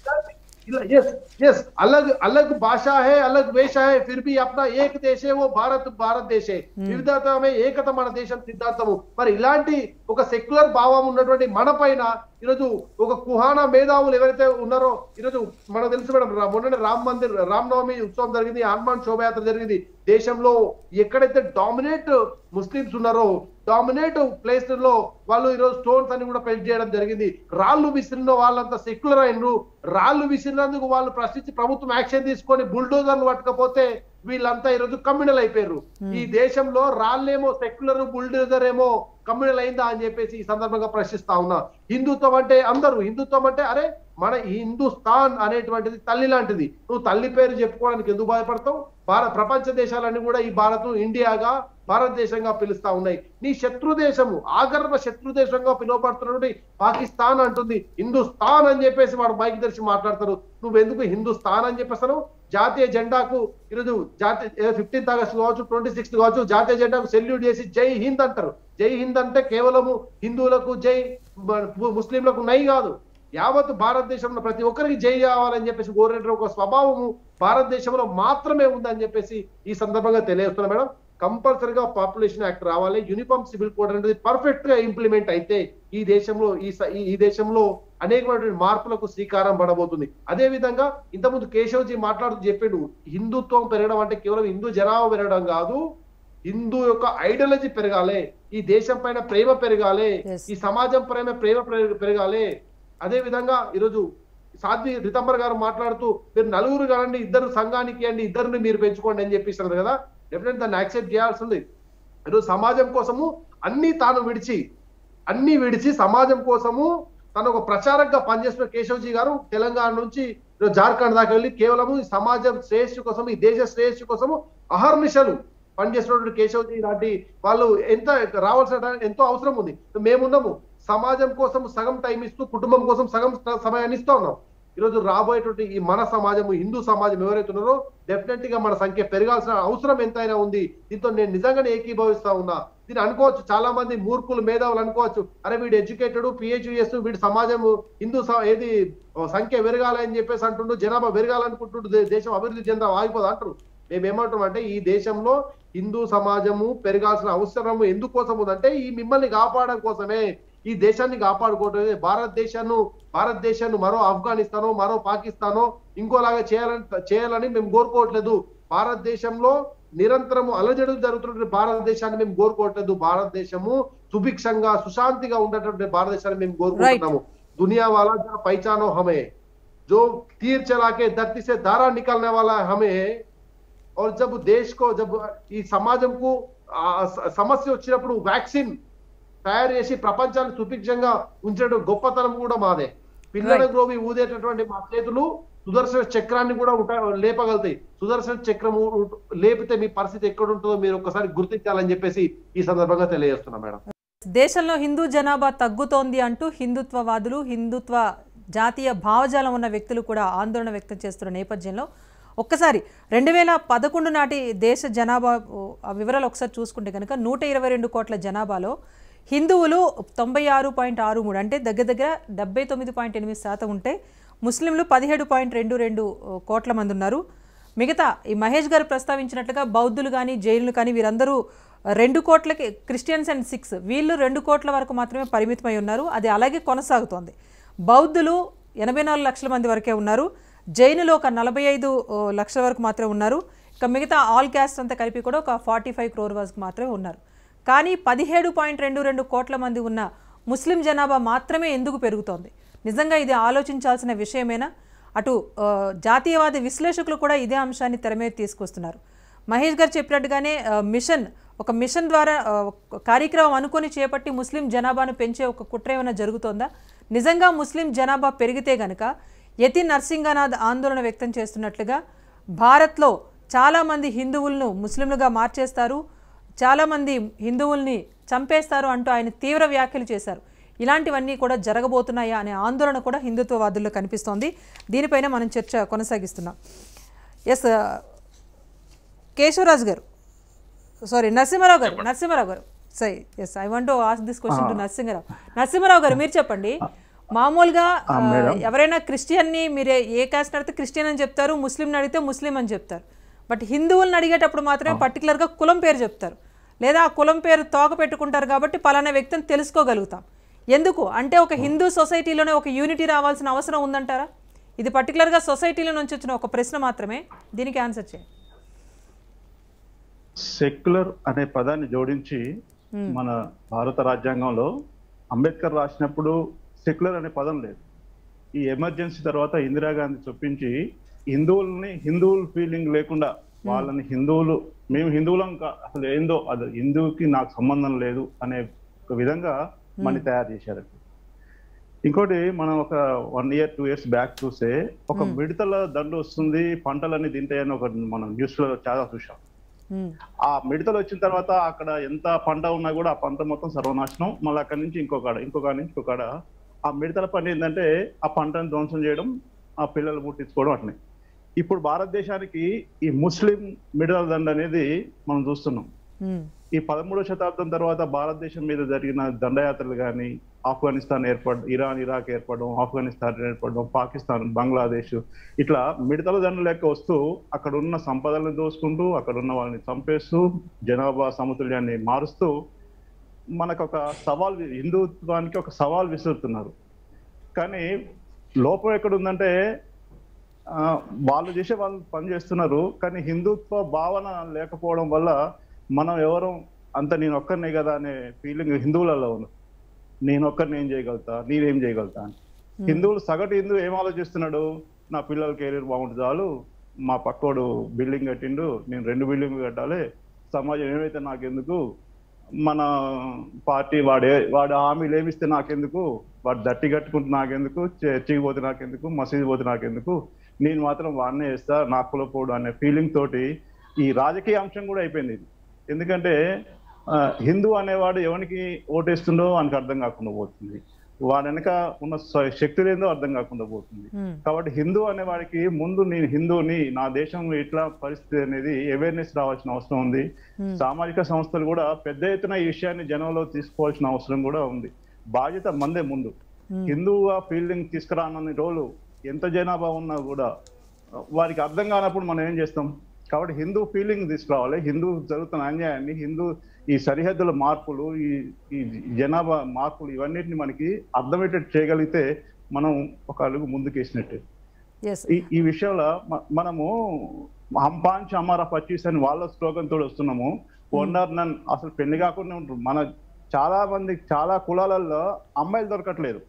यस यस अलग अलग भाषा है अलग वेश है फिर भी अपना एक देश है वो భారత్ భారత్ దేశే వివిధతమే ఏకత మన దేశం సిద్ధాంతము మరి ఇలాంటి ఒక సెక్యులర్ భావం ఉన్నటువంటి మన పైన ఈరోజు ఒక కుహానా మేధావులు ఎవరైతే ఉన్నారో ఈరోజు మనకు తెలుసు మేడం రా- మొన్ననే రామ్ మందిర్ రామ్ నవమి ఉత్సవం జరిగింది హనుమాన్ శోభయాత్ర జరిగింది దేశంలో ఎక్కడైతే డామినేట్ ముస్లిమ్స్ ఉన్నారో డామినేట్ ప్లేస్ లో వాళ్ళు ఈరోజు స్టోన్స్ అని కూడా పెళ్లి చేయడం జరిగింది రాళ్ళు విసిరిన వాళ్ళంతా సెక్యులర్ అయినరు రాళ్ళు విసిరినందుకు వాళ్ళు ప్రశ్నించి ప్రభుత్వం యాక్షన్ తీసుకొని బుల్డోజర్లు పట్టకపోతే వీళ్ళంతా ఈరోజు కమ్యూనల్ అయిపోయారు ఈ దేశంలో రాళ్ళేమో సెక్యులర్ బుల్డోజర్ ఏమో కమ్యూనల్ అయిందా అని చెప్పేసి ఈ సందర్భంగా ప్రశ్నిస్తా ఉన్నా హిందుత్వం అంటే అందరూ హిందుత్వం అంటే అరే మన హిందుస్థాన్ అనేటువంటిది తల్లి లాంటిది నువ్వు తల్లి పేరు చెప్పుకోవడానికి ఎందుకు బాధపడతావు భారత ప్రపంచ దేశాలన్నీ కూడా ఈ భారత్ ఇండియాగా భారతదేశంగా పిలుస్తా ఉన్నాయి నీ శత్రు దేశము ఆగర్భ శత్రు దేశంగా పిలువబడుతున్నటువంటి పాకిస్తాన్ అంటుంది హిందుస్థాన్ అని చెప్పేసి వాడు మైక్ తెరిచి మాట్లాడతారు నువ్వెందుకు హిందుస్థాన్ అని చెప్పేస్తాను జాతీయ జెండాకు ఈరోజు జాతీయ ఫిఫ్టీన్త్ ఆగస్ట్ కావచ్చు ట్వంటీ సిక్స్త్ కావచ్చు జాతీయ జెండాకు సెల్యూట్ చేసి జై హింద్ అంటారు జై హింద్ అంటే కేవలము హిందువులకు జై మ- ముస్లింలకు నై కాదు యావత్ భారతదేశంలో ప్రతి ఒక్కరికి జై కావాలని చెప్పేసి కోరిన ఒక స్వభావము భారతదేశంలో మాత్రమే ఉందని చెప్పేసి ఈ సందర్భంగా తెలియజేస్తున్నా మేడం కంపల్సరీగా పాపులేషన్ యాక్ట్ రావాలి యూనిఫామ్ సివిల్ కోడ్ అనేది పర్ఫెక్ట్ గా ఇంప్లిమెంట్ అయితే ఈ దేశంలో ఈ స- ఈ- ఈ దేశంలో అనేకమైనటువంటి మార్పులకు శ్రీకారం పడబోతుంది అదే విధంగా ఇంతకుముందు కేశవ్జీ మాట్లాడుతూ చెప్పిండు హిందుత్వం పెరగడం అంటే కేవలం హిందూ జనాభా పెరగడం కాదు హిందూ యొక్క ఐడియాలజీ పెరగాలి ఈ దేశం పైన ప్రేమ పెరగాలి Yes. ఈ సమాజం పైన ప్రేమ పెరగ- పెరగాలి అదే విధంగా ఈరోజు సాధ్వి రితంబర్ గారు మాట్లాడుతూ మీరు నలుగురు కానండి ఇద్దరు సంఘానికి అండి ఇద్దరిని మీరు పెంచుకోండి అని చెప్పిస్తున్నారు కదా డెఫినెట్ దాన్ని యాక్సెప్ట్ చేయాల్సి ఉంది ఈరోజు సమాజం కోసము అన్ని తాను విడిచి అన్ని విడిచి సమాజం కోసము తను ఒక ప్రచారంగా పనిచేస్తున్న కేశవ్జీ గారు తెలంగాణ నుంచి ఈరోజు జార్ఖండ్ దాకా వెళ్ళి కేవలము ఈ సమాజం శ్రేయస్సు కోసం ఈ దేశ శ్రేయస్సు కోసము అహర్నిశలు పనిచేస్తున్నటువంటి కేశవ్జీ లాంటి వాళ్ళు ఎంత రావాల్సిన ఎంతో అవసరం ఉంది మేమున్నాము సమాజం కోసం సగం టైం ఇస్తూ కుటుంబం కోసం సగం సమయాన్ని ఇస్తూ ఉన్నాం ఈరోజు రాబోయేటువంటి ఈ మన సమాజం హిందూ సమాజం ఎవరైతే ఉన్నారో డెఫినెట్ గా మన సంఖ్య పెరగాల్సిన అవసరం ఎంతైనా ఉంది దీంతో నేను నిజంగానే ఏకీభవిస్తా ఉన్నా దీన్ని అనుకోవచ్చు చాలా మంది మూర్ఖులు మేధావులు అనుకోవచ్చు అరే వీడు ఎడ్యుకేటెడ్ పిహెచ్డి చేస్తూ వీడు సమాజం హిందూ స- ఏది ఓ సంఖ్య పెరగాలని చెప్పేసి అంటుండు జనాభా పెరగాలనుకుంటుండు దే- దేశం అభివృద్ధి చెందా ఆగిపోదు అంటారు మేము ఏమంటాం అంటే ఈ దేశంలో హిందూ సమాజము పెరగాల్సిన అవసరం ఎందుకోసం ఉందంటే ఈ మిమ్మల్ని కాపాడడం కోసమే ఈ దేశాన్ని కాపాడుకోవటమే భారతదేశాన్ని భారతదేశాన్ని మరో ఆఫ్ఘనిస్తానో మరో పాకిస్తానో ఇంకోలాగా చేయాలని చేయాలని మేము కోరుకోవట్లేదు భారతదేశంలో నిరంతరము అలజడులు జరుగుతున్నటువంటి భారతదేశాన్ని మేము కోరుకోవట్లేదు భారతదేశము సుభిక్షంగా సుశాంతిగా ఉండేటువంటి భారతదేశాన్ని మేము కోరుకుంటున్నాము దునియా వాలా జరా పైచానో హమే जो तीर चला के धरती से धारा निकालने वाला हमें है और जब देश को जब ఈ సమాజంకు ఆ స- సమస్య వచ్చినప్పుడు వ్యాక్సిన్ తయారు చేసి ప్రపంచాన్ని సుభిక్షంగా ఉంచడం గొప్పతనం కూడా మాదే పిల్లల Right. గ్రోవి ఊదేటటువంటి మా చేతులు సుదర్శన చక్రాన్ని కూడా ఉంటా- లేపగలుగుతాయి సుదర్శన చక్రం ఊ- ఊ- లేపితే మీ పరిస్థితి ఎక్కడ ఉంటుందో మీరు ఒక్కసారి గుర్తించాలని చెప్పేసి ఈ సందర్భంగా తెలియజేస్తున్నా మేడం దేశంలో హిందూ జనాభా తగ్గుతోంది అంటూ హిందుత్వవాదులు హిందుత్వ జాతీయ భావజాలం ఉన్న వ్యక్తులు కూడా ఆందోళన వ్యక్తం చేస్తున్న నేపథ్యంలో ఒక్కసారి రెండు వేల పదకొండు నాటి దేశ జనాభా ఓ, ఆ వివరాలు ఒకసారి చూసుకుంటే కనుక నూట ఇరవై రెండు కోట్ల జనాభాలో హిందువులు తొంభై ఆరు పాయింట్ ఆరు మూడు అంటే దగ్గర దగ్గర డెబ్బై తొమ్మిది పాయింట్ ఎనిమిది శాతం ఉంటే ముస్లింలు పదిహేడు పాయింట్ రెండు రెండు ఓ, కోట్ల మంది ఉన్నారు మిగతా ఈ మహేష్ గారు ప్రస్తావించినట్లుగా బౌద్ధులు కానీ జైనులు కానీ వీరందరూ రెండు కోట్లకి క్రిస్టియన్స్ అండ్ సిక్స్ వీళ్ళు రెండు కోట్ల వరకు మాత్రమే పరిమితమై ఉన్నారు అది అలాగే కొనసాగుతోంది బౌద్ధులు ఎనభై నాలుగు లక్షల మంది వరకే ఉన్నారు జైనులు ఒక నలభై ఐదు ఓ, లక్షల వరకు మాత్రమే ఉన్నారు ఇక మిగతా ఆల్ క్యాస్ట్ అంతా కలిపి కూడా ఒక ఫార్టీ ఫైవ్ క్రోర్ వరకు మాత్రమే ఉన్నారు కానీ పదిహేడు పాయింట్ రెండు రెండు కోట్ల మంది ఉన్న ముస్లిం జనాభా మాత్రమే ఎందుకు పెరుగుతోంది నిజంగా ఇది ఆలోచించాల్సిన విషయమేనా అటు ఆ, జాతీయవాద విశ్లేషకులు కూడా ఇదే అంశాన్ని తెర మీద తీసుకొస్తున్నారు మహేష్ గారు చెప్పినట్టుగానే ఆ, మిషన్ ఒక మిషన్ ద్వారా ఆ, ఒక కార్యక్రమం అనుకొని చేపట్టి ముస్లిం జనాభాను పెంచే ఒక కుట్ర ఏమైనా జరుగుతోందా నిజంగా ముస్లిం జనాభా పెరిగితే గనక యతి నర్సింగనాథ్ ఆందోళన వ్యక్తం చేస్తున్నట్లుగా భారత్లో చాలామంది హిందువులను ముస్లింలుగా మార్చేస్తారు చాలామంది హిందువుల్ని చంపేస్తారు అంటూ ఆయన తీవ్ర వ్యాఖ్యలు చేశారు ఇలాంటివన్నీ కూడా జరగబోతున్నాయా అనే ఆందోళన కూడా హిందుత్వవాదుల్లో కనిపిస్తోంది దీనిపైన మనం చర్చ కొనసాగిస్తున్నాం ఎస్ కేశవరాజు గారు సారీ నరసింహారావు గారు నరసింహారావు గారు సై yes I want ask this question to Narasimha Rao Narasimha Rao గారు మీరు చెప్పండి మామూలుగా ఆ, ఎవరైనా క్రిస్టియన్ని మీరు ఏ కాస్ట్ అడిగితే క్రిస్టియన్ అని చెప్తారు ముస్లింని అడిగితే ముస్లిం అని చెప్తారు బట్ హిందువులను అడిగేటప్పుడు మాత్రమే పర్టికులర్గా కులం పేరు చెప్తారు లేదా ఆ కులం పేరు తోక పెట్టుకుంటారు కాబట్టి పలానా వ్యక్తిని తెలుసుకోగలుగుతాం ఎందుకు అంటే ఒక హిందూ సొసైటీలోనే ఒక యూనిటీ రావాల్సిన అవసరం ఉందంటారా ఇది పర్టికులర్గా సొసైటీలో నుంచి వచ్చిన ఒక ప్రశ్న మాత్రమే దీనికి ఆన్సర్ చేయండి సెక్యులర్ అనే పదాన్ని జోడించి మన భారత రాజ్యాంగంలో అంబేద్కర్ రాసినప్పుడు సెక్యులర్ అనే పదం లేదు ఈ ఎమర్జెన్సీ తర్వాత ఇందిరాగాంధీ చొప్పించి హిందువుల్ని హిందువుల ఫీలింగ్ లేకుండా వాళ్ళని హిందువులు మేము హిందువులం కా- అసలు ఏందో అది హిందువుకి నాకు సంబంధం లేదు అనే ఒక విధంగా మని తయారు చేశారు ఇంకోటి మనం ఒక one year two years back చూస్తే ఒక మిడతల దండు వస్తుంది పంటలన్నీ తింటాయని ఒక మనం న్యూస్ లో చాలా చూసాం మ్మ్. ఆ మిడతలు వచ్చిన తర్వాత అక్కడ ఎంత పంట ఉన్నా కూడా ఆ పంట మొత్తం సర్వనాశనం మళ్ళీ అక్కడి నుంచి ఇంకొకడ ఇంకొక నుంచి ఇంకొకడ ఆ మిడతల పని ఏంటంటే ఆ పంటను ధ్వంసం చేయడం ఆ పిల్లలు పుట్టించుకోవడం అట్నే ఇప్పుడు భారతదేశానికి ఈ ముస్లిం మిడతల దండ అనేది మనం చూస్తున్నాం మ్మ్. ఈ పదమూడవ శతాబ్దం తర్వాత భారతదేశం మీద జరిగిన దండయాత్రలు కానీ ఆఫ్ఘనిస్తాన్ ఏర్పడడం ఇరాన్ ఇరాక్ ఏర్పడడం ఆఫ్ఘనిస్తాన్ ఏర్పడడం పాకిస్తాన్ బంగ్లాదేశ్ ఇట్లా మిడతల దండ లెక్క వస్తూ అక్కడ ఉన్న సంపదలను దోసుకుంటూ అక్కడ ఉన్న వాళ్ళని చంపేస్తూ జనాభా సమతుల్యాన్ని మారుస్తూ మనకు ఒక సవాల్ వి- హిందుత్వానికి ఒక సవాల్ విసురుతున్నారు కానీ లోపం ఎక్కడ ఉందంటే ఆ, వాళ్ళు చేసే వాళ్ళు పని చేస్తున్నారు కానీ హిందుత్వ భావన లేకపోవడం వల్ల మనం ఎవరు అంత నేను ఒక్కరినే కదా అనే ఫీలింగ్ హిందువులలో ఉంది నేను ఒక్కరిని ఏం చేయగలుగుతా నేనేం చేయగలుగుతా అని హిందువులు సగటు హిందువు ఏం ఆలోచిస్తున్నాడు నా పిల్లల కెరీర్ బాగుంటుంది చాలు మా పక్కోడు బిల్డింగ్ కట్టిండు నేను రెండు బిల్డింగ్లు కట్టాలి సమాజం ఏమైతే నాకెందుకు మన పార్టీ వాడే వాడు హామీలు ఏమిస్తే నాకెందుకు వాడు దట్టి కట్టుకుంటే నాకెందుకు చర్చికి పోతే నాకెందుకు మసీదు పోతే నాకెందుకు నేను మాత్రం వాడినే వేస్తా నా కులపోడు అనే ఫీలింగ్ తోటి ఈ రాజకీయ అంశం కూడా అయిపోయింది ఇది ఎందుకంటే ఆ, హిందూ అనేవాడు ఎవరికి ఓటేస్తుండో వానికి అర్థం కాకుండా పోతుంది వాడి వెనక ఉన్న స- శక్తులు ఏందో అర్థం కాకుండా పోతుంది మ్మ్. కాబట్టి హిందూ అనేవాడికి ముందు నేను హిందూని నా దేశంలో ఇట్లా పరిస్థితి అనేది అవేర్నెస్ రావాల్సిన అవసరం ఉంది సామాజిక సంస్థలు కూడా పెద్ద ఎత్తున ఈ విషయాన్ని జనంలో తీసుకోవాల్సిన అవసరం కూడా ఉంది బాధ్యత మందే ముందు హిందువుగా ఫీల్డింగ్ తీసుకురానని రోజులు ఎంత జనాభా ఉన్నా కూడా వారికి అర్థం కానప్పుడు మనం ఏం చేస్తాం కాబట్టి హిందూ ఫీలింగ్ తీసుకురావాలి హిందూ జరుగుతున్న అన్యాయాన్ని హిందూ ఈ సరిహద్దుల మార్పులు ఈ ఈ జనాభా మార్పులు ఇవన్నిటిని మనకి అర్థమయ్యేటట్టు చేయగలిగితే మనం ఒక అడుగు ముందుకేసినట్టే ఎస్ ఈ ఈ విషయంలో మ- మనము హంపాంచ్ అమారా పచ్చీస్ అని వాళ్ళ స్లోగన్ తోడు వస్తున్నాము వన్నర్ నన్ అసలు పెళ్లి కాకుండా ఉంటారు మన చాలా మంది చాలా కులాలలో అమ్మాయిలు దొరకట్లేదు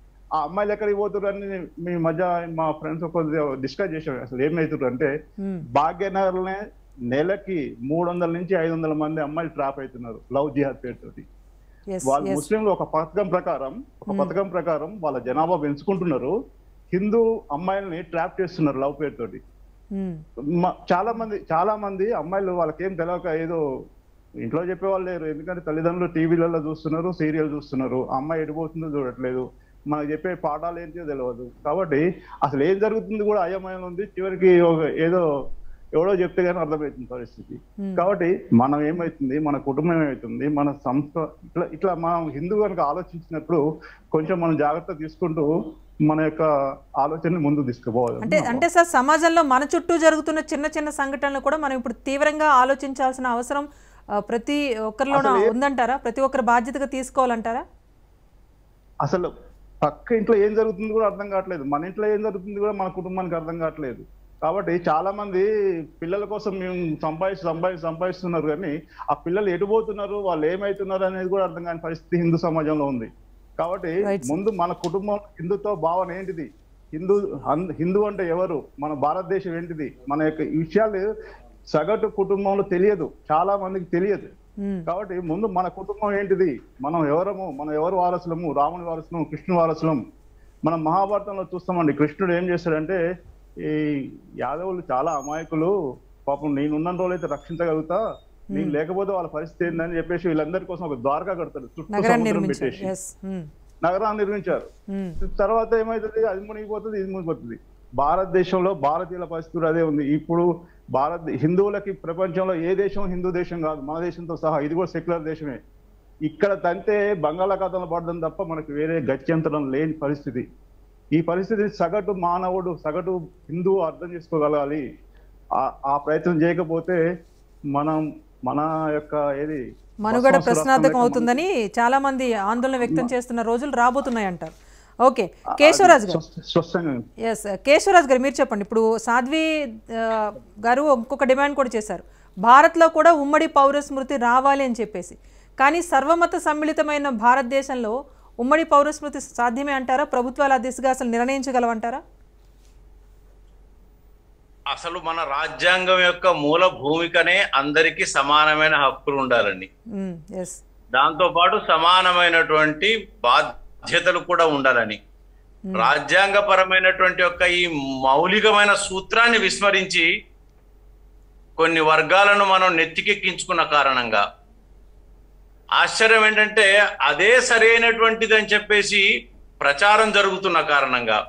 ఆ అమ్మాయిలు ఎక్కడికి పోతున్నారు అని మీ మధ్య మా ఫ్రెండ్స్ కొద్దిగా డిస్కస్ చేసాం అసలు ఏమవుతున్నారు అంటే మ్మ్. భాగ్యనగర్లోనే నెలకి మూడు వందల నుంచి ఐదు వందల మంది అమ్మాయిలు ట్రాప్ అవుతున్నారు లవ్ జిహాద్ పేరుతోటి ఎస్ వాళ్ళు ఎస్ ముస్లింలు ఒక పథకం ప్రకారం ఒక పథకం ప్రకారం వాళ్ళ జనాభా పెంచుకుంటున్నారు హిందూ అమ్మాయిల్ని ట్రాప్ చేస్తున్నారు లవ్ పేరుతోటి మ్మ్. మ- చాలా మంది చాలా మంది అమ్మాయిలు వాళ్ళకేం తెలియక ఏదో ఇంట్లో చెప్పేవాళ్ళు లేరు ఎందుకంటే తల్లిదండ్రులు టీవీలలో చూస్తున్నారు సీరియల్ చూస్తున్నారు ఆ అమ్మాయి ఎడిపోతుందో చూడట్లేదు మనకు చెప్పే పాఠాలు ఏంటో తెలియదు కాబట్టి అసలు ఏం జరుగుతుంది కూడా అయోమయం ఉంది చివరికి ఒక ఏదో ఎవడో చెప్తే కానీ అర్థమవుతుంది పరిస్థితి Hmm. కాబట్టి మనం ఏమవుతుంది మన కుటుంబం ఏమవుతుంది మన సంస్థ ఇట్లా ఇట్లా మనం హిందూ కనుక ఆలోచించినప్పుడు కొంచెం మనం జాగ్రత్త తీసుకుంటూ మన యొక్క ఆలోచనని ముందు తీసుకుపోవాలి అంటే అంటే సార్ సమాజంలో మన చుట్టూ జరుగుతున్న చిన్న చిన్న సంఘటనలు కూడా మనం ఇప్పుడు తీవ్రంగా ఆలోచించాల్సిన అవసరం ఆ, ప్రతి ఒక్కరిలోనూ అసలు ఏ- ఉందంటారా ప్రతి ఒక్కరు బాధ్యతగా తీసుకోవాలంటారా అసలు పక్క ఇంట్లో ఏం జరుగుతుంది కూడా అర్థం కావట్లేదు మన ఇంట్లో ఏం జరుగుతుంది కూడా మన కుటుంబానికి అర్థం కావట్లేదు కాబట్టి చాలా మంది పిల్లల కోసం మేము సంపాదించి సంపాదించి సంపాదిస్తున్నారు కానీ ఆ పిల్లలు ఎటుపోతున్నారు వాళ్ళు ఏమైతున్నారు అనేది కూడా అర్థం కాని పరిస్థితి హిందూ సమాజంలో ఉంది కాబట్టి Right, sir. ముందు మన కుటుంబం హిందుత్వ భావన ఏంటిది హిందూ అన్- హిందూ అంటే ఎవరు మన భారతదేశం ఏంటిది మన యొక్క ఈ విషయాలు సగటు కుటుంబంలో తెలియదు చాలా మందికి తెలియదు మ్మ్. కాబట్టి ముందు మన కుటుంబం ఏంటిది మనం ఎవరము మనం ఎవరు వారసులము రాముని వారసులము కృష్ణుని వారసులం మనం మహాభారతంలో చూస్తామండి కృష్ణుడు ఏం చేస్తాడంటే ఈ యాదవులు చాలా అమాయకులు పాపం నేనున్న రోజులైతే రక్షించగలుగుతా నేను లేకపోతే వాళ్ళ పరిస్థితి ఏందని చెప్పేసి వీళ్ళందరి కోసం ఒక ద్వారకా కడతాడు చుట్టూ నగరాన్ని సముద్రం నిర్మించారు పెట్టేసి ఎస్ మ్మ్. నగరాన్ని నిర్మించారు మ్మ్. తర్వాత ఏమైతుంది అది మునిగిపోతుంది ఇది మునిగిపోతుంది భారతదేశంలో భారతీయుల పరిస్థితి అదే ఉంది ఇప్పుడు భారత్ హిందువులకి ప్రపంచంలో ఏ దేశం హిందూ దేశం కాదు మన దేశంతో సహా ఇది కూడా సెక్యులర్ దేశమే ఇక్కడ తంతే బంగాళాఖాతంలో పడడం తప్ప మనకు వేరే గత్యంతరం లేని పరిస్థితి ఈ పరిస్థితి సగటు మానవుడు సగటు హిందూ అర్థం చేసుకోగలగాలి ఆ- ఆ ప్రయత్నం చేయకపోతే మనం మన యొక్క ఏది మనుగడ భస్మాసుర ప్రశ్నార్థకం రక్తం అవుతుందని చాలా గారు ఆందోళన వ్యక్తం చేస్తున్న రోజులు రాబోతున్నాయి అంటారు ఓకే కేశవరాజ్ గారు స్పష్ట- స్పష్టంగా ఎస్ కేశవరాజ్ గారు మీరు చెప్పండి ఇప్పుడు సాధ్వి ఆ, గారు ఇంకొక డిమాండ్ కూడా చేశారు భారత్లో కూడా ఉమ్మడి పౌర స్మృతి రావాలి అని చెప్పేసి కానీ సర్వమత సమ్మిళితమైన భారతదేశంలో ఉమ్మడి పౌర స్మృతి సాధ్యమే అంటారా ప్రభుత్వాలు ఆ దిశగా అసలు నిర్ణయించగలవంటారా అసలు మన రాజ్యాంగం యొక్క మూల భూమికనే అందరికీ సమానమైన హక్కులు ఉండాలండి ఎస్ దాంతో పాటు సమానమైనటువంటి బాధ్యతలు కూడా ఉండాలని రాజ్యాంగపరమైనటువంటి యొక్క ఈ మౌలికమైన సూత్రాన్ని విస్మరించి కొన్ని వర్గాలను మనం నెత్తికెక్కించుకున్న కారణంగా ఆశ్చర్యం ఏంటంటే అదే సరైనటువంటిది అని చెప్పేసి ప్రచారం జరుగుతున్న కారణంగా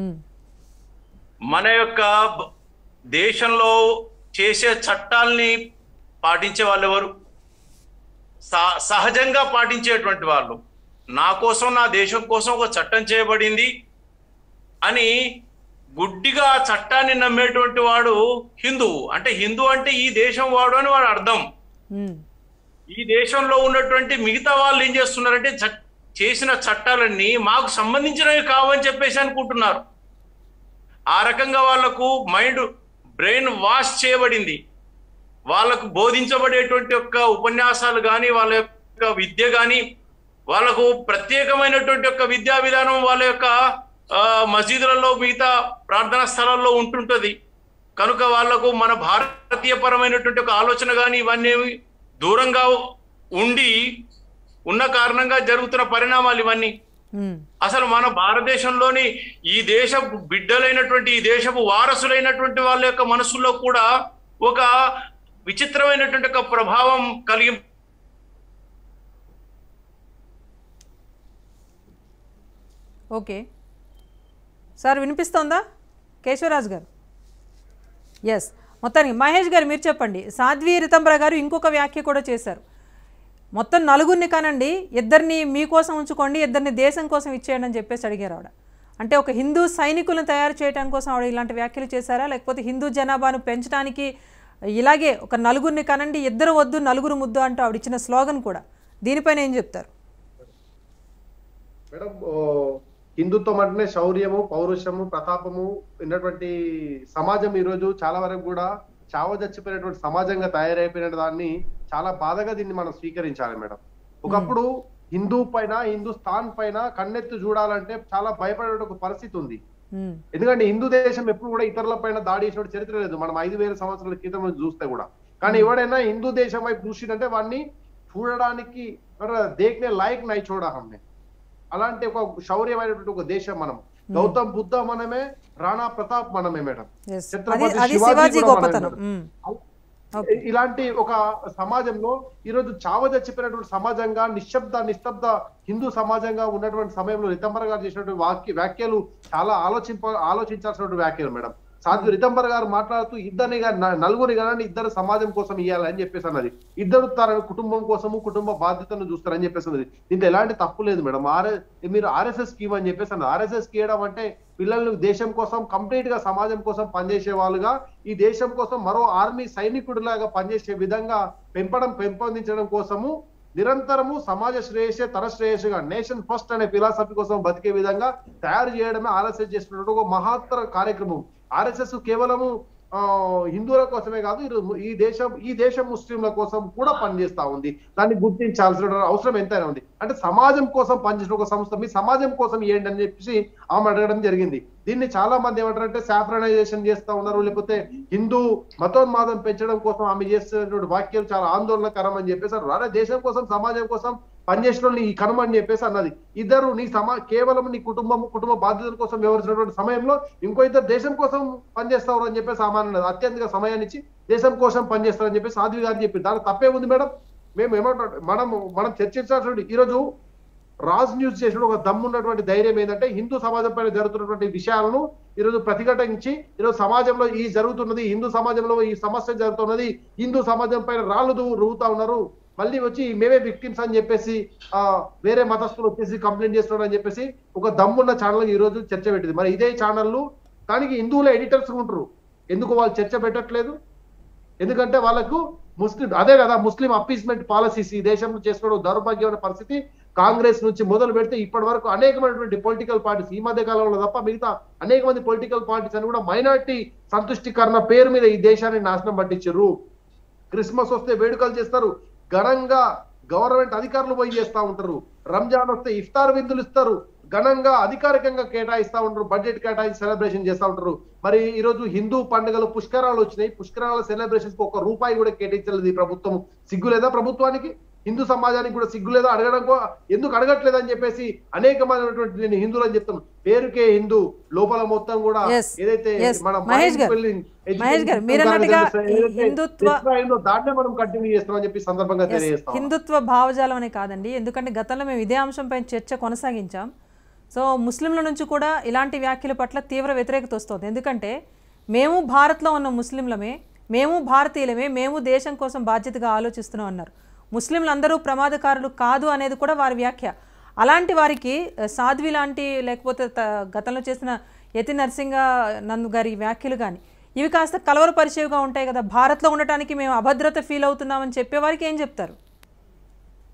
మన యొక్క బ- దేశంలో చేసే చట్టాల్ని పాటించే వాళ్ళు ఎవరు సహ- సహజంగా పాటించేటువంటి వాళ్ళు నా కోసం నా దేశం కోసం ఒక చట్టం చేయబడింది అని గుడ్డిగా ఆ చట్టాన్ని నమ్మేటువంటి వాడు హిందువు అంటే హిందూ అంటే ఈ దేశం వాడు అని వాడు అర్థం ఈ దేశంలో ఉన్నటువంటి మిగతా వాళ్ళు ఏం చేస్తున్నారంటే చ- చేసిన చట్టాలన్నీ మాకు సంబంధించినవి కావని చెప్పేసి అనుకుంటున్నారు ఆ రకంగా వాళ్లకు మైండ్ బ్రెయిన్ వాష్ చేయబడింది వాళ్ళకు బోధించబడేటువంటి యొక్క ఉపన్యాసాలు కానీ వాళ్ళ యొక్క విద్య కానీ వాళ్ళకు ప్రత్యేకమైనటువంటి యొక్క విద్యా విధానం వాళ్ళ యొక్క ఆ, మసీదులలో మిగతా ప్రార్థనా స్థలాల్లో ఉంటుంటది కనుక వాళ్లకు మన భారతీయ పరమైనటువంటి ఒక ఆలోచన కానీ ఇవన్నీ దూరంగా ఉండి ఉన్న కారణంగా జరుగుతున్న పరిణామాలు ఇవన్నీ ఉమ్, అసలు మన భారతదేశంలోని ఈ దేశపు బిడ్డలైనటువంటి ఈ దేశపు వారసులైనటువంటి వాళ్ళ యొక్క మనసుల్లో కూడా ఒక విచిత్రమైనటువంటి ఒక ప్రభావం కలిగి ఓకే సార్ వినిపిస్తోందా కేశవరాజు గారు ఎస్ మొత్తానికి మహేష్ గారు మీరు చెప్పండి సాధ్వి రితంబర గారు ఇంకొక వ్యాఖ్య కూడా చేశారు మొత్తం నలుగురిని కానండి ఇద్దరిని మీకోసం ఉంచుకోండి ఇద్దరిని దేశం కోసం ఇచ్చేయండి అని చెప్పేసి అడిగారు ఆవిడ అంటే ఒక హిందూ సైనికులను తయారు చేయడం కోసం ఆవిడ ఇలాంటి వ్యాఖ్యలు చేశారా లేకపోతే హిందూ జనాభాను పెంచడానికి ఇలాగే ఒక నలుగురిని కనండి ఇద్దరు వద్దు నలుగురు ముద్దు అంటూ ఆవిడ ఇచ్చిన స్లోగన్ కూడా దీనిపైన ఏం చెప్తారు మేడం ఓ, హిందుత్వం అంటేనే శౌర్యము పౌరుషము ప్రతాపము ఉన్నటువంటి సమాజం ఈ రోజు చాలా వరకు కూడా చావ చచ్చిపోయినటువంటి సమాజంగా తయారైపోయిన దాన్ని చాలా బాధగా దీన్ని మనం స్వీకరించాలి మేడం ఒకప్పుడు హిందూ పైన హిందుస్థాన్ పైన కన్నెత్తు చూడాలంటే చాలా భయపడే ఒక పరిస్థితి ఉంది ఉమ్, ఎందుకంటే హిందూ దేశం ఎప్పుడు కూడా ఇతరుల పైన దాడి చేసిన చరిత్ర లేదు మనం ఐదు వేల సంవత్సరాల క్రితం నుంచి చూస్తే కూడా కానీ ఎవడైనా హిందూ దేశం వైపు చూసిందంటే వాడిని చూడడానికి దేక్నే లాయక్ నై చూడ హమ్నే అలాంటి ఒక శౌర్యమైనటువంటి ఒక దేశం మనం గౌతమ్ బుద్ధ మనమే రాణా ప్రతాప్ మనమే మేడం yes. అది ఛత్రపతి అది శివాజీ శివాజీ కూడా గొప్పతనం మనమే. ఉమ్, ఓకే ఇలాంటి ఒక సమాజంలో ఈరోజు చావ చచ్చిపోయినటువంటి సమాజంగా నిశ్శబ్ద నిస్తబ్ద హిందూ సమాజంగా ఉన్నటువంటి సమయంలో రితంబర్ గారు చేసినటువంటి వాక్య వ్యాఖ్యలు చాలా ఆలోచింప ఆలోచించాల్సినటువంటి వ్యాఖ్యలు మేడం సాధ్వి రితంబర్ గారు మాట్లాడుతూ ఇద్దరిని గా- న- నలుగురి కానీ ఇద్దరు సమాజం కోసం ఇవ్వాలని చెప్పేసి అన్నది ఇద్దరు తన కుటుంబం కోసము కుటుంబ బాధ్యతను చూస్తారని చెప్పేసి అన్నది దీంట్లో ఎలాంటి తప్పు లేదు మేడం ఆర్ఎ మీరు ఆర్ఎస్ఎస్ స్కీమ్ అని చెప్పేసి అన్నది ఆర్ఎస్ఎస్ ఇవ్వడం అంటే పిల్లల్ని దేశం కోసం కంప్లీట్ గా సమాజం కోసం పనిచేసే వాళ్ళుగా ఈ దేశం కోసం మరో ఆర్మీ సైనికుడిలాగా పనిచేసే విధంగా పెంపడం పెంపొందించడం కోసము నిరంతరము సమాజ శ్రేయస్సే తన శ్రేయస్సుగా నేషన్ ఫస్ట్ అనే ఫిలాసఫీ కోసం బతికే విధంగా తయారు చేయడమే ఆర్ఎస్ఎస్ చేస్తున్నటువంటి ఒక మహత్తర కార్యక్రమం ఆర్ఎస్ఎస్ కేవలము ఆ, హిందువుల కోసమే కాదు ఈ- ఈ దేశం ఈ దేశం ముస్లింల కోసం కూడా పనిచేస్తా ఉంది దాన్ని గుర్తించాల్సిన అవసరం ఎంతైనా ఉంది అంటే సమాజం కోసం పనిచేసిన ఒక సంస్థ మీ సమాజం కోసం ఏంటి అని చెప్పేసి ఆమె అడగడం జరిగింది దీన్ని చాలా మంది ఏమంటారంటే సాఫ్రనైజేషన్ చేస్తా ఉన్నారు లేకపోతే హిందూ మతోన్మాదం పెంచడం కోసం ఆమె చేస్తున్నటువంటి వాక్యాలు చాలా ఆందోళనకరం అని చెప్పేసి అన్నారు అరే దేశం కోసం సమాజం కోసం పనిచేసిన వాళ్ళని ఈ కనుమ అని చెప్పేసి అన్నది ఇద్దరు నీ సమా కేవలం నీ కుటుంబం కుటుంబ బాధ్యతల కోసం వ్యవహరించినటువంటి సమయంలో ఇంకో ఇద్దరు దేశం కోసం పనిచేస్తారు అని చెప్పేసి ఆమె అన్నది అత్యంత సమయాన్ని ఇచ్చి దేశం కోసం పనిచేస్తారని చెప్పేసి సాధ్వి గారు చెప్పి దాని తప్పే ఉంది మేడం మేము ఏమంటాం మనం మనం చర్చించాల్సిన ఈరోజు రాజ్ న్యూస్ చేసిన ఒక దమ్మున్నటువంటి ధైర్యం ఏంటంటే హిందూ సమాజం పైన జరుగుతున్నటువంటి విషయాలను ఈరోజు ప్రతిఘటించి ఈరోజు సమాజంలో ఈ జరుగుతున్నది హిందూ సమాజంలో ఈ సమస్య జరుగుతున్నది హిందూ సమాజం పైన రాళ్ళు దువ్వు రువుతా ఉన్నారు మళ్ళీ వచ్చి మేమే విక్టిమ్స్ అని చెప్పేసి ఆ వేరే మతస్థులు వచ్చేసి కంప్లైంట్ చేస్తున్నారు అని చెప్పేసి ఒక దమ్మున్న ఛానల్ ఈ రోజు చర్చ పెట్టింది మరి ఇదే ఛానల్ దానికి హిందువుల ఎడిటర్స్ ఉంటారు ఎందుకు వాళ్ళు చర్చ పెట్టట్లేదు ఎందుకంటే వాళ్ళకు ముస్లిం అదే కదా ముస్లిం అపీస్మెంట్ పాలసీస్ ఈ దేశంలో చేసుకోవడం దౌర్భాగ్యమైన పరిస్థితి కాంగ్రెస్ నుంచి మొదలు పెడితే ఇప్పటి వరకు అనేకమైనటువంటి పొలిటికల్ పార్టీస్ ఈ మధ్య కాలంలో తప్ప మిగతా అనేక మంది పొలిటికల్ పార్టీస్ అని కూడా మైనార్టీ సంతుష్టికరణ పేరు మీద ఈ దేశాన్ని నాశనం పట్టించారు క్రిస్మస్ వస్తే వేడుకలు చేస్తారు ఘనంగా గవర్నమెంట్ అధికారులు పోయి చేస్తా ఉంటారు రంజాన్ వస్తే ఇఫ్తార్ విందులు ఇస్తారు ఘనంగా అధికారికంగా కేటాయిస్తా ఉంటారు బడ్జెట్ కేటాయించి సెలబ్రేషన్ చేస్తా ఉంటారు మరి ఈ రోజు హిందూ పండుగలు పుష్కరాలు వచ్చినాయి పుష్కరాల సెలబ్రేషన్స్ కి ఒక రూపాయి కూడా కేటాయించలేదు ఈ ప్రభుత్వం సిగ్గు లేదా ప్రభుత్వానికి హిందూ సమాజానికి కూడా సిగ్గు లేదా అడగడం కో- ఎందుకు అడగట్లేదు అని చెప్పేసి అనేకమైనటువంటి నేను హిందువులు అని చెప్తాను పేరుకే హిందూ లోపల మొత్తం కూడా Yes, ఏదైతే yes. మన మహేష్ గారు, mindful education మహేష్ గారు, system మీరు ద్వారా అన్నట్టుగా ఏదైతే ఈ హిందుత్వ- destroy అయిందో దాన్నే మనం కంటిన్యూ చేస్తామని చెప్పి సందర్భంగా Yes, తెలియజేస్తాం హిందుత్వ భావజాలం అనే కాదండి ఎందుకంటే గతంలో మేము ఇదే అంశంపై చర్చ కొనసాగించాం సో ముస్లింల నుంచి కూడా ఇలాంటి వ్యాఖ్యల పట్ల తీవ్ర వ్యతిరేకత వస్తుంది ఎందుకంటే మేము భారత్లో ఉన్న ముస్లింలమే మేము భారతీయులమే మేము దేశం కోసం బాధ్యతగా ఆలోచిస్తున్నాం అన్నారు ముస్లింలు అందరూ ప్రమాదకారులు కాదు అనేది కూడా వారి వ్యాఖ్య అలాంటి వారికి ఆ, సాధ్వి లాంటి లేకపోతే త- గతంలో చేసిన యతి నరసింహ నందు గారి వ్యాఖ్యలు కానీ ఇవి కాస్త కలవరపరిచేవిగా ఉంటాయి కదా భారత్లో ఉండటానికి మేము అభద్రత ఫీల్ అవుతున్నామని చెప్పేవారికి ఏం చెప్తారు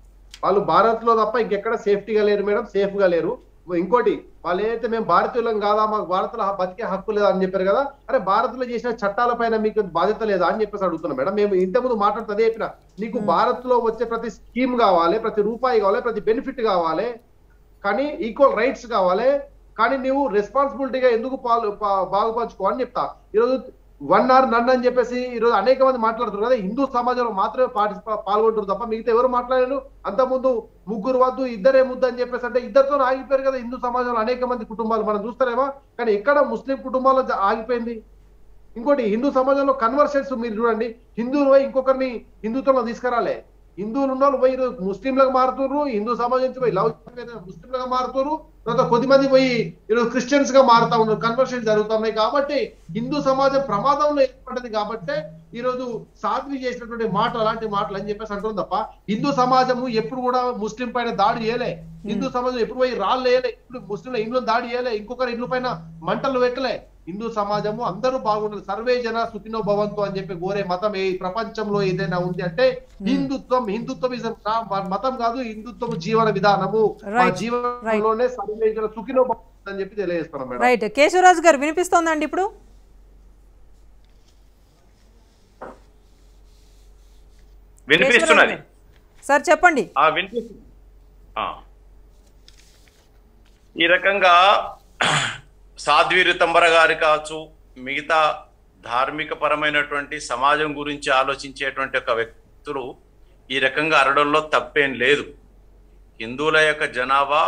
వాళ్ళు భారత్ లో తప్ప ఇంకెక్కడ సేఫ్టీగా లేరు మేడం సేఫ్ గా లేరు ఇంకోటి వాళ్ళు ఏదైతే మేము భారతీయులం కాదా మాకు భారత్లో బతికే హక్కు లేదా అని చెప్పారు కదా అరే భారత్లో చేసిన చట్టాల పైన మీకు బాధ్యత లేదా అని చెప్పేసి అడుగుతున్నాం మేడం మేము ఇంతకుముందు మాట్లాడుతూ అదే చెప్పిన నీకు భారత్ లో వచ్చే ప్రతి స్కీమ్ కావాలి ప్రతి రూపాయి కావాలి ప్రతి బెనిఫిట్ కావాలి కానీ ఈక్వల్ రైట్స్ కావాలి కానీ నువ్వు రెస్పాన్సిబిలిటీగా ఎందుకు పాలు పా- బాగుపరచుకో అని చెప్తా ఈరోజు వన్ అవర్ నన్ను అని చెప్పేసి ఈరోజు అనేక మంది మాట్లాడుతున్నారు కదా హిందూ సమాజంలో మాత్రమే పార్టిసిపా పాల్గొంటారు తప్ప మిగతా ఎవరు మాట్లాడారు అంతకుముందు ముగ్గురు వద్దు ఇద్దరే ముద్దు అని చెప్పేసి అంటే ఇద్దరితో ఆగిపోయారు కదా హిందూ సమాజంలో అనేక మంది కుటుంబాలు మనం చూస్తారేమో కానీ ఎక్కడ ముస్లిం కుటుంబాల్లో జ- ఆగిపోయింది ఇంకోటి హిందూ సమాజంలో కన్వర్షన్స్ మీరు చూడండి హిందువులు పోయి ఇంకొకరిని హిందుత్వంలో తీసుకురాలే హిందువులు ఉన్న వాళ్ళు పోయి ఈరోజు ముస్లింలుగా మారుతున్నారు హిందూ సమాజం నుంచి పోయి లవ్ ముస్లింలుగా మారుతున్నారు తర్వాత కొద్ది మంది పోయి ఈరోజు క్రిస్టియన్స్ గా మారుతా ఉన్నారు కన్వర్షన్ జరుగుతున్నాయి కాబట్టి హిందూ సమాజం ప్రమాదంలో ఏర్పడ్డది కాబట్టి ఈరోజు సాధ్వి చేసినటువంటి మాటలు అలాంటి మాటలు అని చెప్పేసి అంటుంది తప్ప హిందూ సమాజము ఎప్పుడు కూడా ముస్లిం పైన దాడి చేయలే హిందూ సమాజం ఎప్పుడు పోయి రాళ్ళు వేయలే ఇప్పుడు ముస్లింల ఇండ్లు దాడి చేయలే ఇంకొకరి ఇండ్ల పైన మంటలు పెట్టలే హిందూ సమాజము అందరూ బాగుండాలి సర్వే జన సుఖినో భవంతు అని చెప్పి కోరే మతం ఏ ప్రపంచంలో ఏదైనా ఉంది అంటే హిందుత్వం హిందుత్వం ఇస్ మతం కాదు హిందుత్వం జీవన విధానము మా Right. జీవనంలోనే సర్వే జన సుఖినో భవంతు అని చెప్పి తెలియజేస్తున్నాం మేడం రైట్ కేశవరాజు గారు వినిపిస్తోందండి ఇప్పుడు వినిపిస్తున్నది సార్ చెప్పండి ఆ వినిపిస్తుంది ఆ. ఈ రకంగా సాధ్వి రితంబర గారి కావచ్చు మిగతా ధార్మిక పరమైనటువంటి సమాజం గురించి ఆలోచించేటువంటి ఒక వ్యక్తులు ఈ రకంగా అరడంలో తప్పేం లేదు హిందువుల యొక్క జనాభా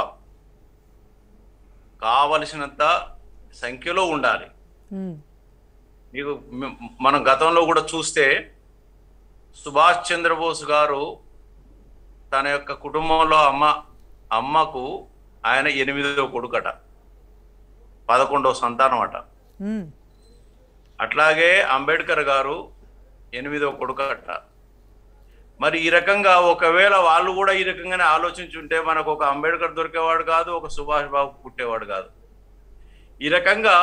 కావలసినంత సంఖ్యలో ఉండాలి ఉమ్, మీకు మ- మనం గతంలో కూడా చూస్తే సుభాష్ చంద్రబోస్ గారు తన యొక్క కుటుంబంలో అమ్మ అమ్మకు ఆయన ఎనిమిదవ కొడుకట పదకొండవ సంతానం అట ఉమ్, అట్లాగే అంబేద్కర్ గారు ఎనిమిదవ కొడుకట మరి ఈ రకంగా ఒకవేళ వాళ్ళు కూడా ఈ రకంగానే ఆలోచించుంటే మనకు ఒక అంబేద్కర్ దొరికేవాడు కాదు ఒక సుభాష్ బాబు పుట్టేవాడు కాదు ఈ రకంగా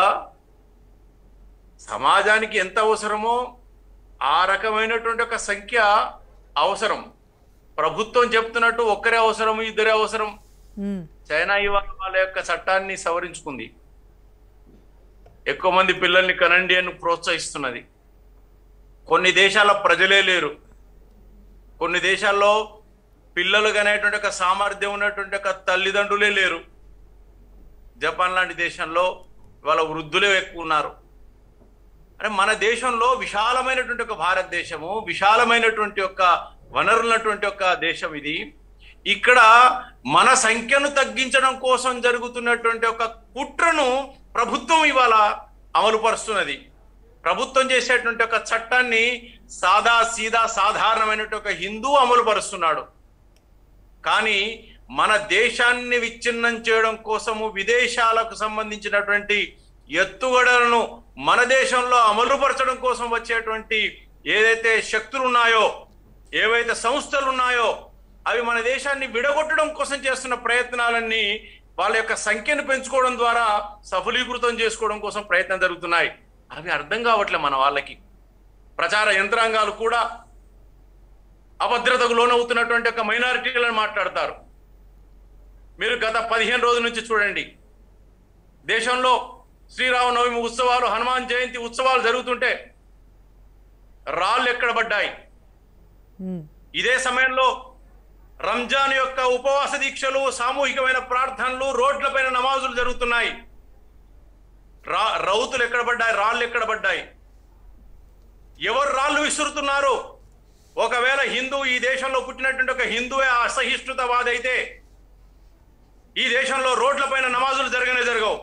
సమాజానికి ఎంత అవసరమో ఆ రకమైనటువంటి ఒక సంఖ్య అవసరం ప్రభుత్వం చెప్తున్నట్టు ఒక్కరే అవసరం ఇద్దరే అవసరం ఉమ్, చైనా ఇవాళ వాళ్ళ యొక్క చట్టాన్ని సవరించుకుంది ఎక్కువ మంది పిల్లల్ని కనండి అని ప్రోత్సహిస్తున్నది కొన్ని దేశాల ప్రజలే లేరు కొన్ని దేశాల్లో పిల్లలు అనేటువంటి ఒక సామర్థ్యం ఉన్నటువంటి ఒక తల్లిదండ్రులే లేరు జపాన్ లాంటి దేశంలో వాళ్ళ వృద్ధులే ఎక్కువ ఉన్నారు అంటే మన దేశంలో విశాలమైనటువంటి ఒక భారతదేశము విశాలమైనటువంటి ఒక వనరులటువంటి ఒక దేశం ఇది ఇక్కడ మన సంఖ్యను తగ్గించడం కోసం జరుగుతున్నటువంటి ఒక కుట్రను ప్రభుత్వం ఇవాళ అమలుపరుస్తున్నది ప్రభుత్వం చేసేటువంటి ఒక చట్టాన్ని సాదా సీదా సాధారణమైనటువంటి ఒక హిందూ అమలుపరుస్తున్నాడు కానీ మన దేశాన్ని విచ్ఛిన్నం చేయడం కోసము విదేశాలకు సంబంధించినటువంటి ఎత్తుగడలను మన దేశంలో అమలుపరచడం కోసం వచ్చేటువంటి ఏదైతే శక్తులు ఉన్నాయో ఏవైతే సంస్థలు ఉన్నాయో అవి మన దేశాన్ని విడగొట్టడం కోసం చేస్తున్న ప్రయత్నాలన్నీ వాళ్ళ యొక్క సంఖ్యను పెంచుకోవడం ద్వారా సఫలీకృతం చేసుకోవడం కోసం ప్రయత్నం జరుగుతున్నాయి అవి అర్థం కావట్లే మన వాళ్ళకి ప్రచార యంత్రాంగాలు కూడా అభద్రతకు లోనవుతున్నటువంటి ఒక మైనారిటీలను మాట్లాడతారు మీరు గత పదిహేను రోజుల నుంచి చూడండి దేశంలో శ్రీరామనవమి ఉత్సవాలు హనుమాన్ జయంతి ఉత్సవాలు జరుగుతుంటే రాళ్ళు ఎక్కడ పడ్డాయి ఉమ్, ఇదే సమయంలో రంజాన్ యొక్క ఉపవాస దీక్షలు సామూహికమైన ప్రార్థనలు రోడ్లపైన నమాజులు జరుగుతున్నాయి రా రౌతులు ఎక్కడ పడ్డాయి రాళ్ళు ఎక్కడ పడ్డాయి ఎవరు రాళ్ళు విసురుతున్నారు ఒకవేళ హిందూ ఈ దేశంలో పుట్టినటువంటి ఒక హిందువే అసహిష్ణుతవాది అయితే ఈ దేశంలో రోడ్లపైన నమాజులు జరగనే జరగవు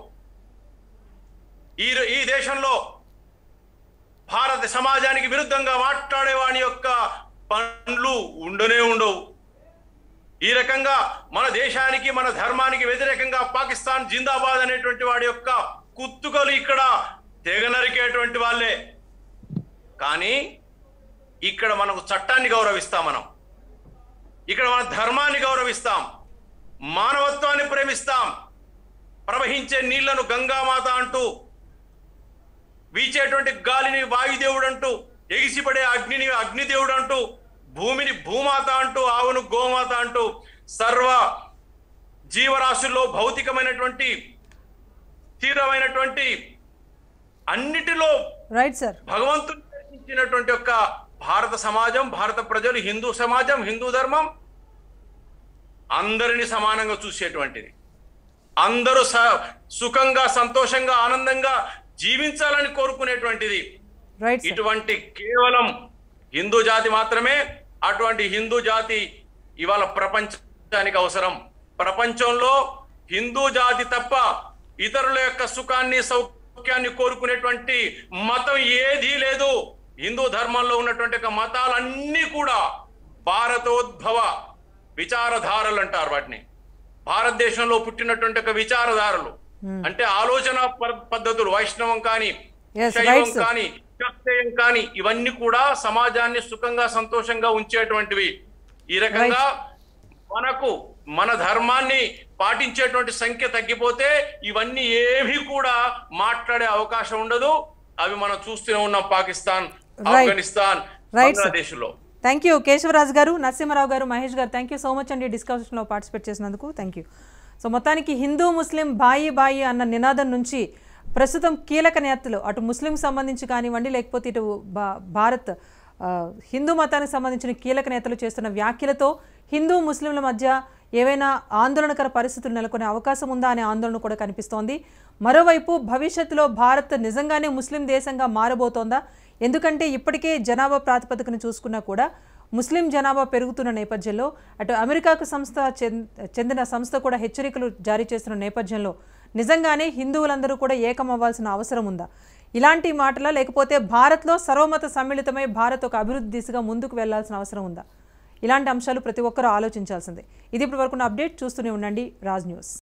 ఈ ఈ దేశంలో భారత సమాజానికి విరుద్ధంగా మాట్లాడే వాని యొక్క పనులు ఉండనే ఉండవు ఈ రకంగా మన దేశానికి మన ధర్మానికి వ్యతిరేకంగా పాకిస్తాన్ జిందాబాద్ అనేటువంటి వాడి యొక్క కుత్తుకలు ఇక్కడ తెగ నరికేటువంటి వాళ్ళే కానీ ఇక్కడ మనకు చట్టాన్ని గౌరవిస్తాం మనం ఇక్కడ మన ధర్మాన్ని గౌరవిస్తాం మానవత్వాన్ని ప్రేమిస్తాం ప్రవహించే నీళ్లను గంగామాత అంటూ వీచేటువంటి గాలిని వాయుదేవుడు అంటూ ఎగిసిపడే అగ్నిని అగ్నిదేవుడు అంటూ భూమిని భూమాత అంటూ ఆవును గోమాత అంటూ సర్వ జీవరాశుల్లో భౌతికమైనటువంటి తీవ్రమైనటువంటి అన్నిటిలో రైట్ సార్ భగవంతుడు నిర్మించినటువంటి యొక్క భారత సమాజం భారత ప్రజలు హిందూ సమాజం హిందూ ధర్మం అందరిని సమానంగా చూసేటువంటిది అందరూ స- సుఖంగా సంతోషంగా ఆనందంగా జీవించాలని కోరుకునేటువంటిది రైట్ సార్ ఇటువంటి కేవలం హిందూ జాతి మాత్రమే అటువంటి హిందూ జాతి ఇవాళ ప్రపంచానికి అవసరం ప్రపంచంలో హిందూ జాతి తప్ప ఇతరుల యొక్క సుఖాన్ని సౌఖ్యాన్ని కోరుకునేటువంటి మతం ఏదీ లేదు హిందూ ధర్మంలో ఉన్నటువంటి యొక్క మతాలన్నీ కూడా భారతోద్భవ విచారధారలు అంటారు వాటిని భారతదేశంలో పుట్టినటువంటి ఒక విచారధారలు అంటే ఆలోచన ప- పద్ధతులు వైష్ణవం కానీ Yes, శైవం right, sir. కానీ శాక్తేయం కానీ ఇవన్నీ కూడా సమాజాన్ని సుఖంగా సంతోషంగా ఉంచేటువంటివి ఈ రకంగా మనకు మన ధర్మాన్ని పాటించేటువంటి సంఖ్య తగ్గిపోతే ఇవన్నీ ఏవి కూడా మాట్లాడే అవకాశం ఉండదు అవి మనం చూస్తూనే ఉన్నాం Pakistan Right. Afghanistan Right, sir. Bangladesh లో థ్యాంక్ యూ కేశవరాజు గారు నరసింహారావు గారు మహేష్ గారు థ్యాంక్ యూ సో మచ్ అండి డిస్కషన్లో పార్టిసిపేట్ చేసినందుకు థ్యాంక్ యూ సో మొత్తానికి హిందూ ముస్లిం బాయి బాయి అన్న నినాదం నుంచి ప్రస్తుతం కీలక నేతలు అటు ముస్లిం సంబంధించి కానివ్వండి లేకపోతే ఇటు భా- భారత్ ఆ, హిందూ మతానికి సంబంధించిన కీలక నేతలు చేస్తున్న వ్యాఖ్యలతో హిందూ ముస్లింల మధ్య ఏవైనా ఆందోళనకర పరిస్థితులు నెలకొనే అవకాశం ఉందా అనే ఆందోళన కూడా కనిపిస్తోంది మరోవైపు భవిష్యత్తులో భారత్ నిజంగానే ముస్లిం దేశంగా మారబోతోందా ఎందుకంటే ఇప్పటికే జనాభా ప్రాతిపదికన చూసుకున్నా కూడా ముస్లిం జనాభా పెరుగుతున్న నేపథ్యంలో అటు అమెరికాకు సంస్థ చెంద- చెందిన సంస్థ కూడా హెచ్చరికలు జారీ చేస్తున్న నేపథ్యంలో నిజంగానే హిందువులందరూ కూడా ఏకం అవ్వాల్సిన అవసరం ఉందా ఇలాంటి మాటల లేకపోతే భారత్లో సర్వమత సమ్మిళితమై భారత్ ఒక అభివృద్ధి దిశగా ముందుకు వెళ్లాల్సిన అవసరం ఉందా ఇలాంటి అంశాలు ప్రతి ఒక్కరూ ఆలోచించాల్సిందే ఇది ఇప్పటి వరకు అప్డేట్ చూస్తూనే ఉండండి రాజ్ న్యూస్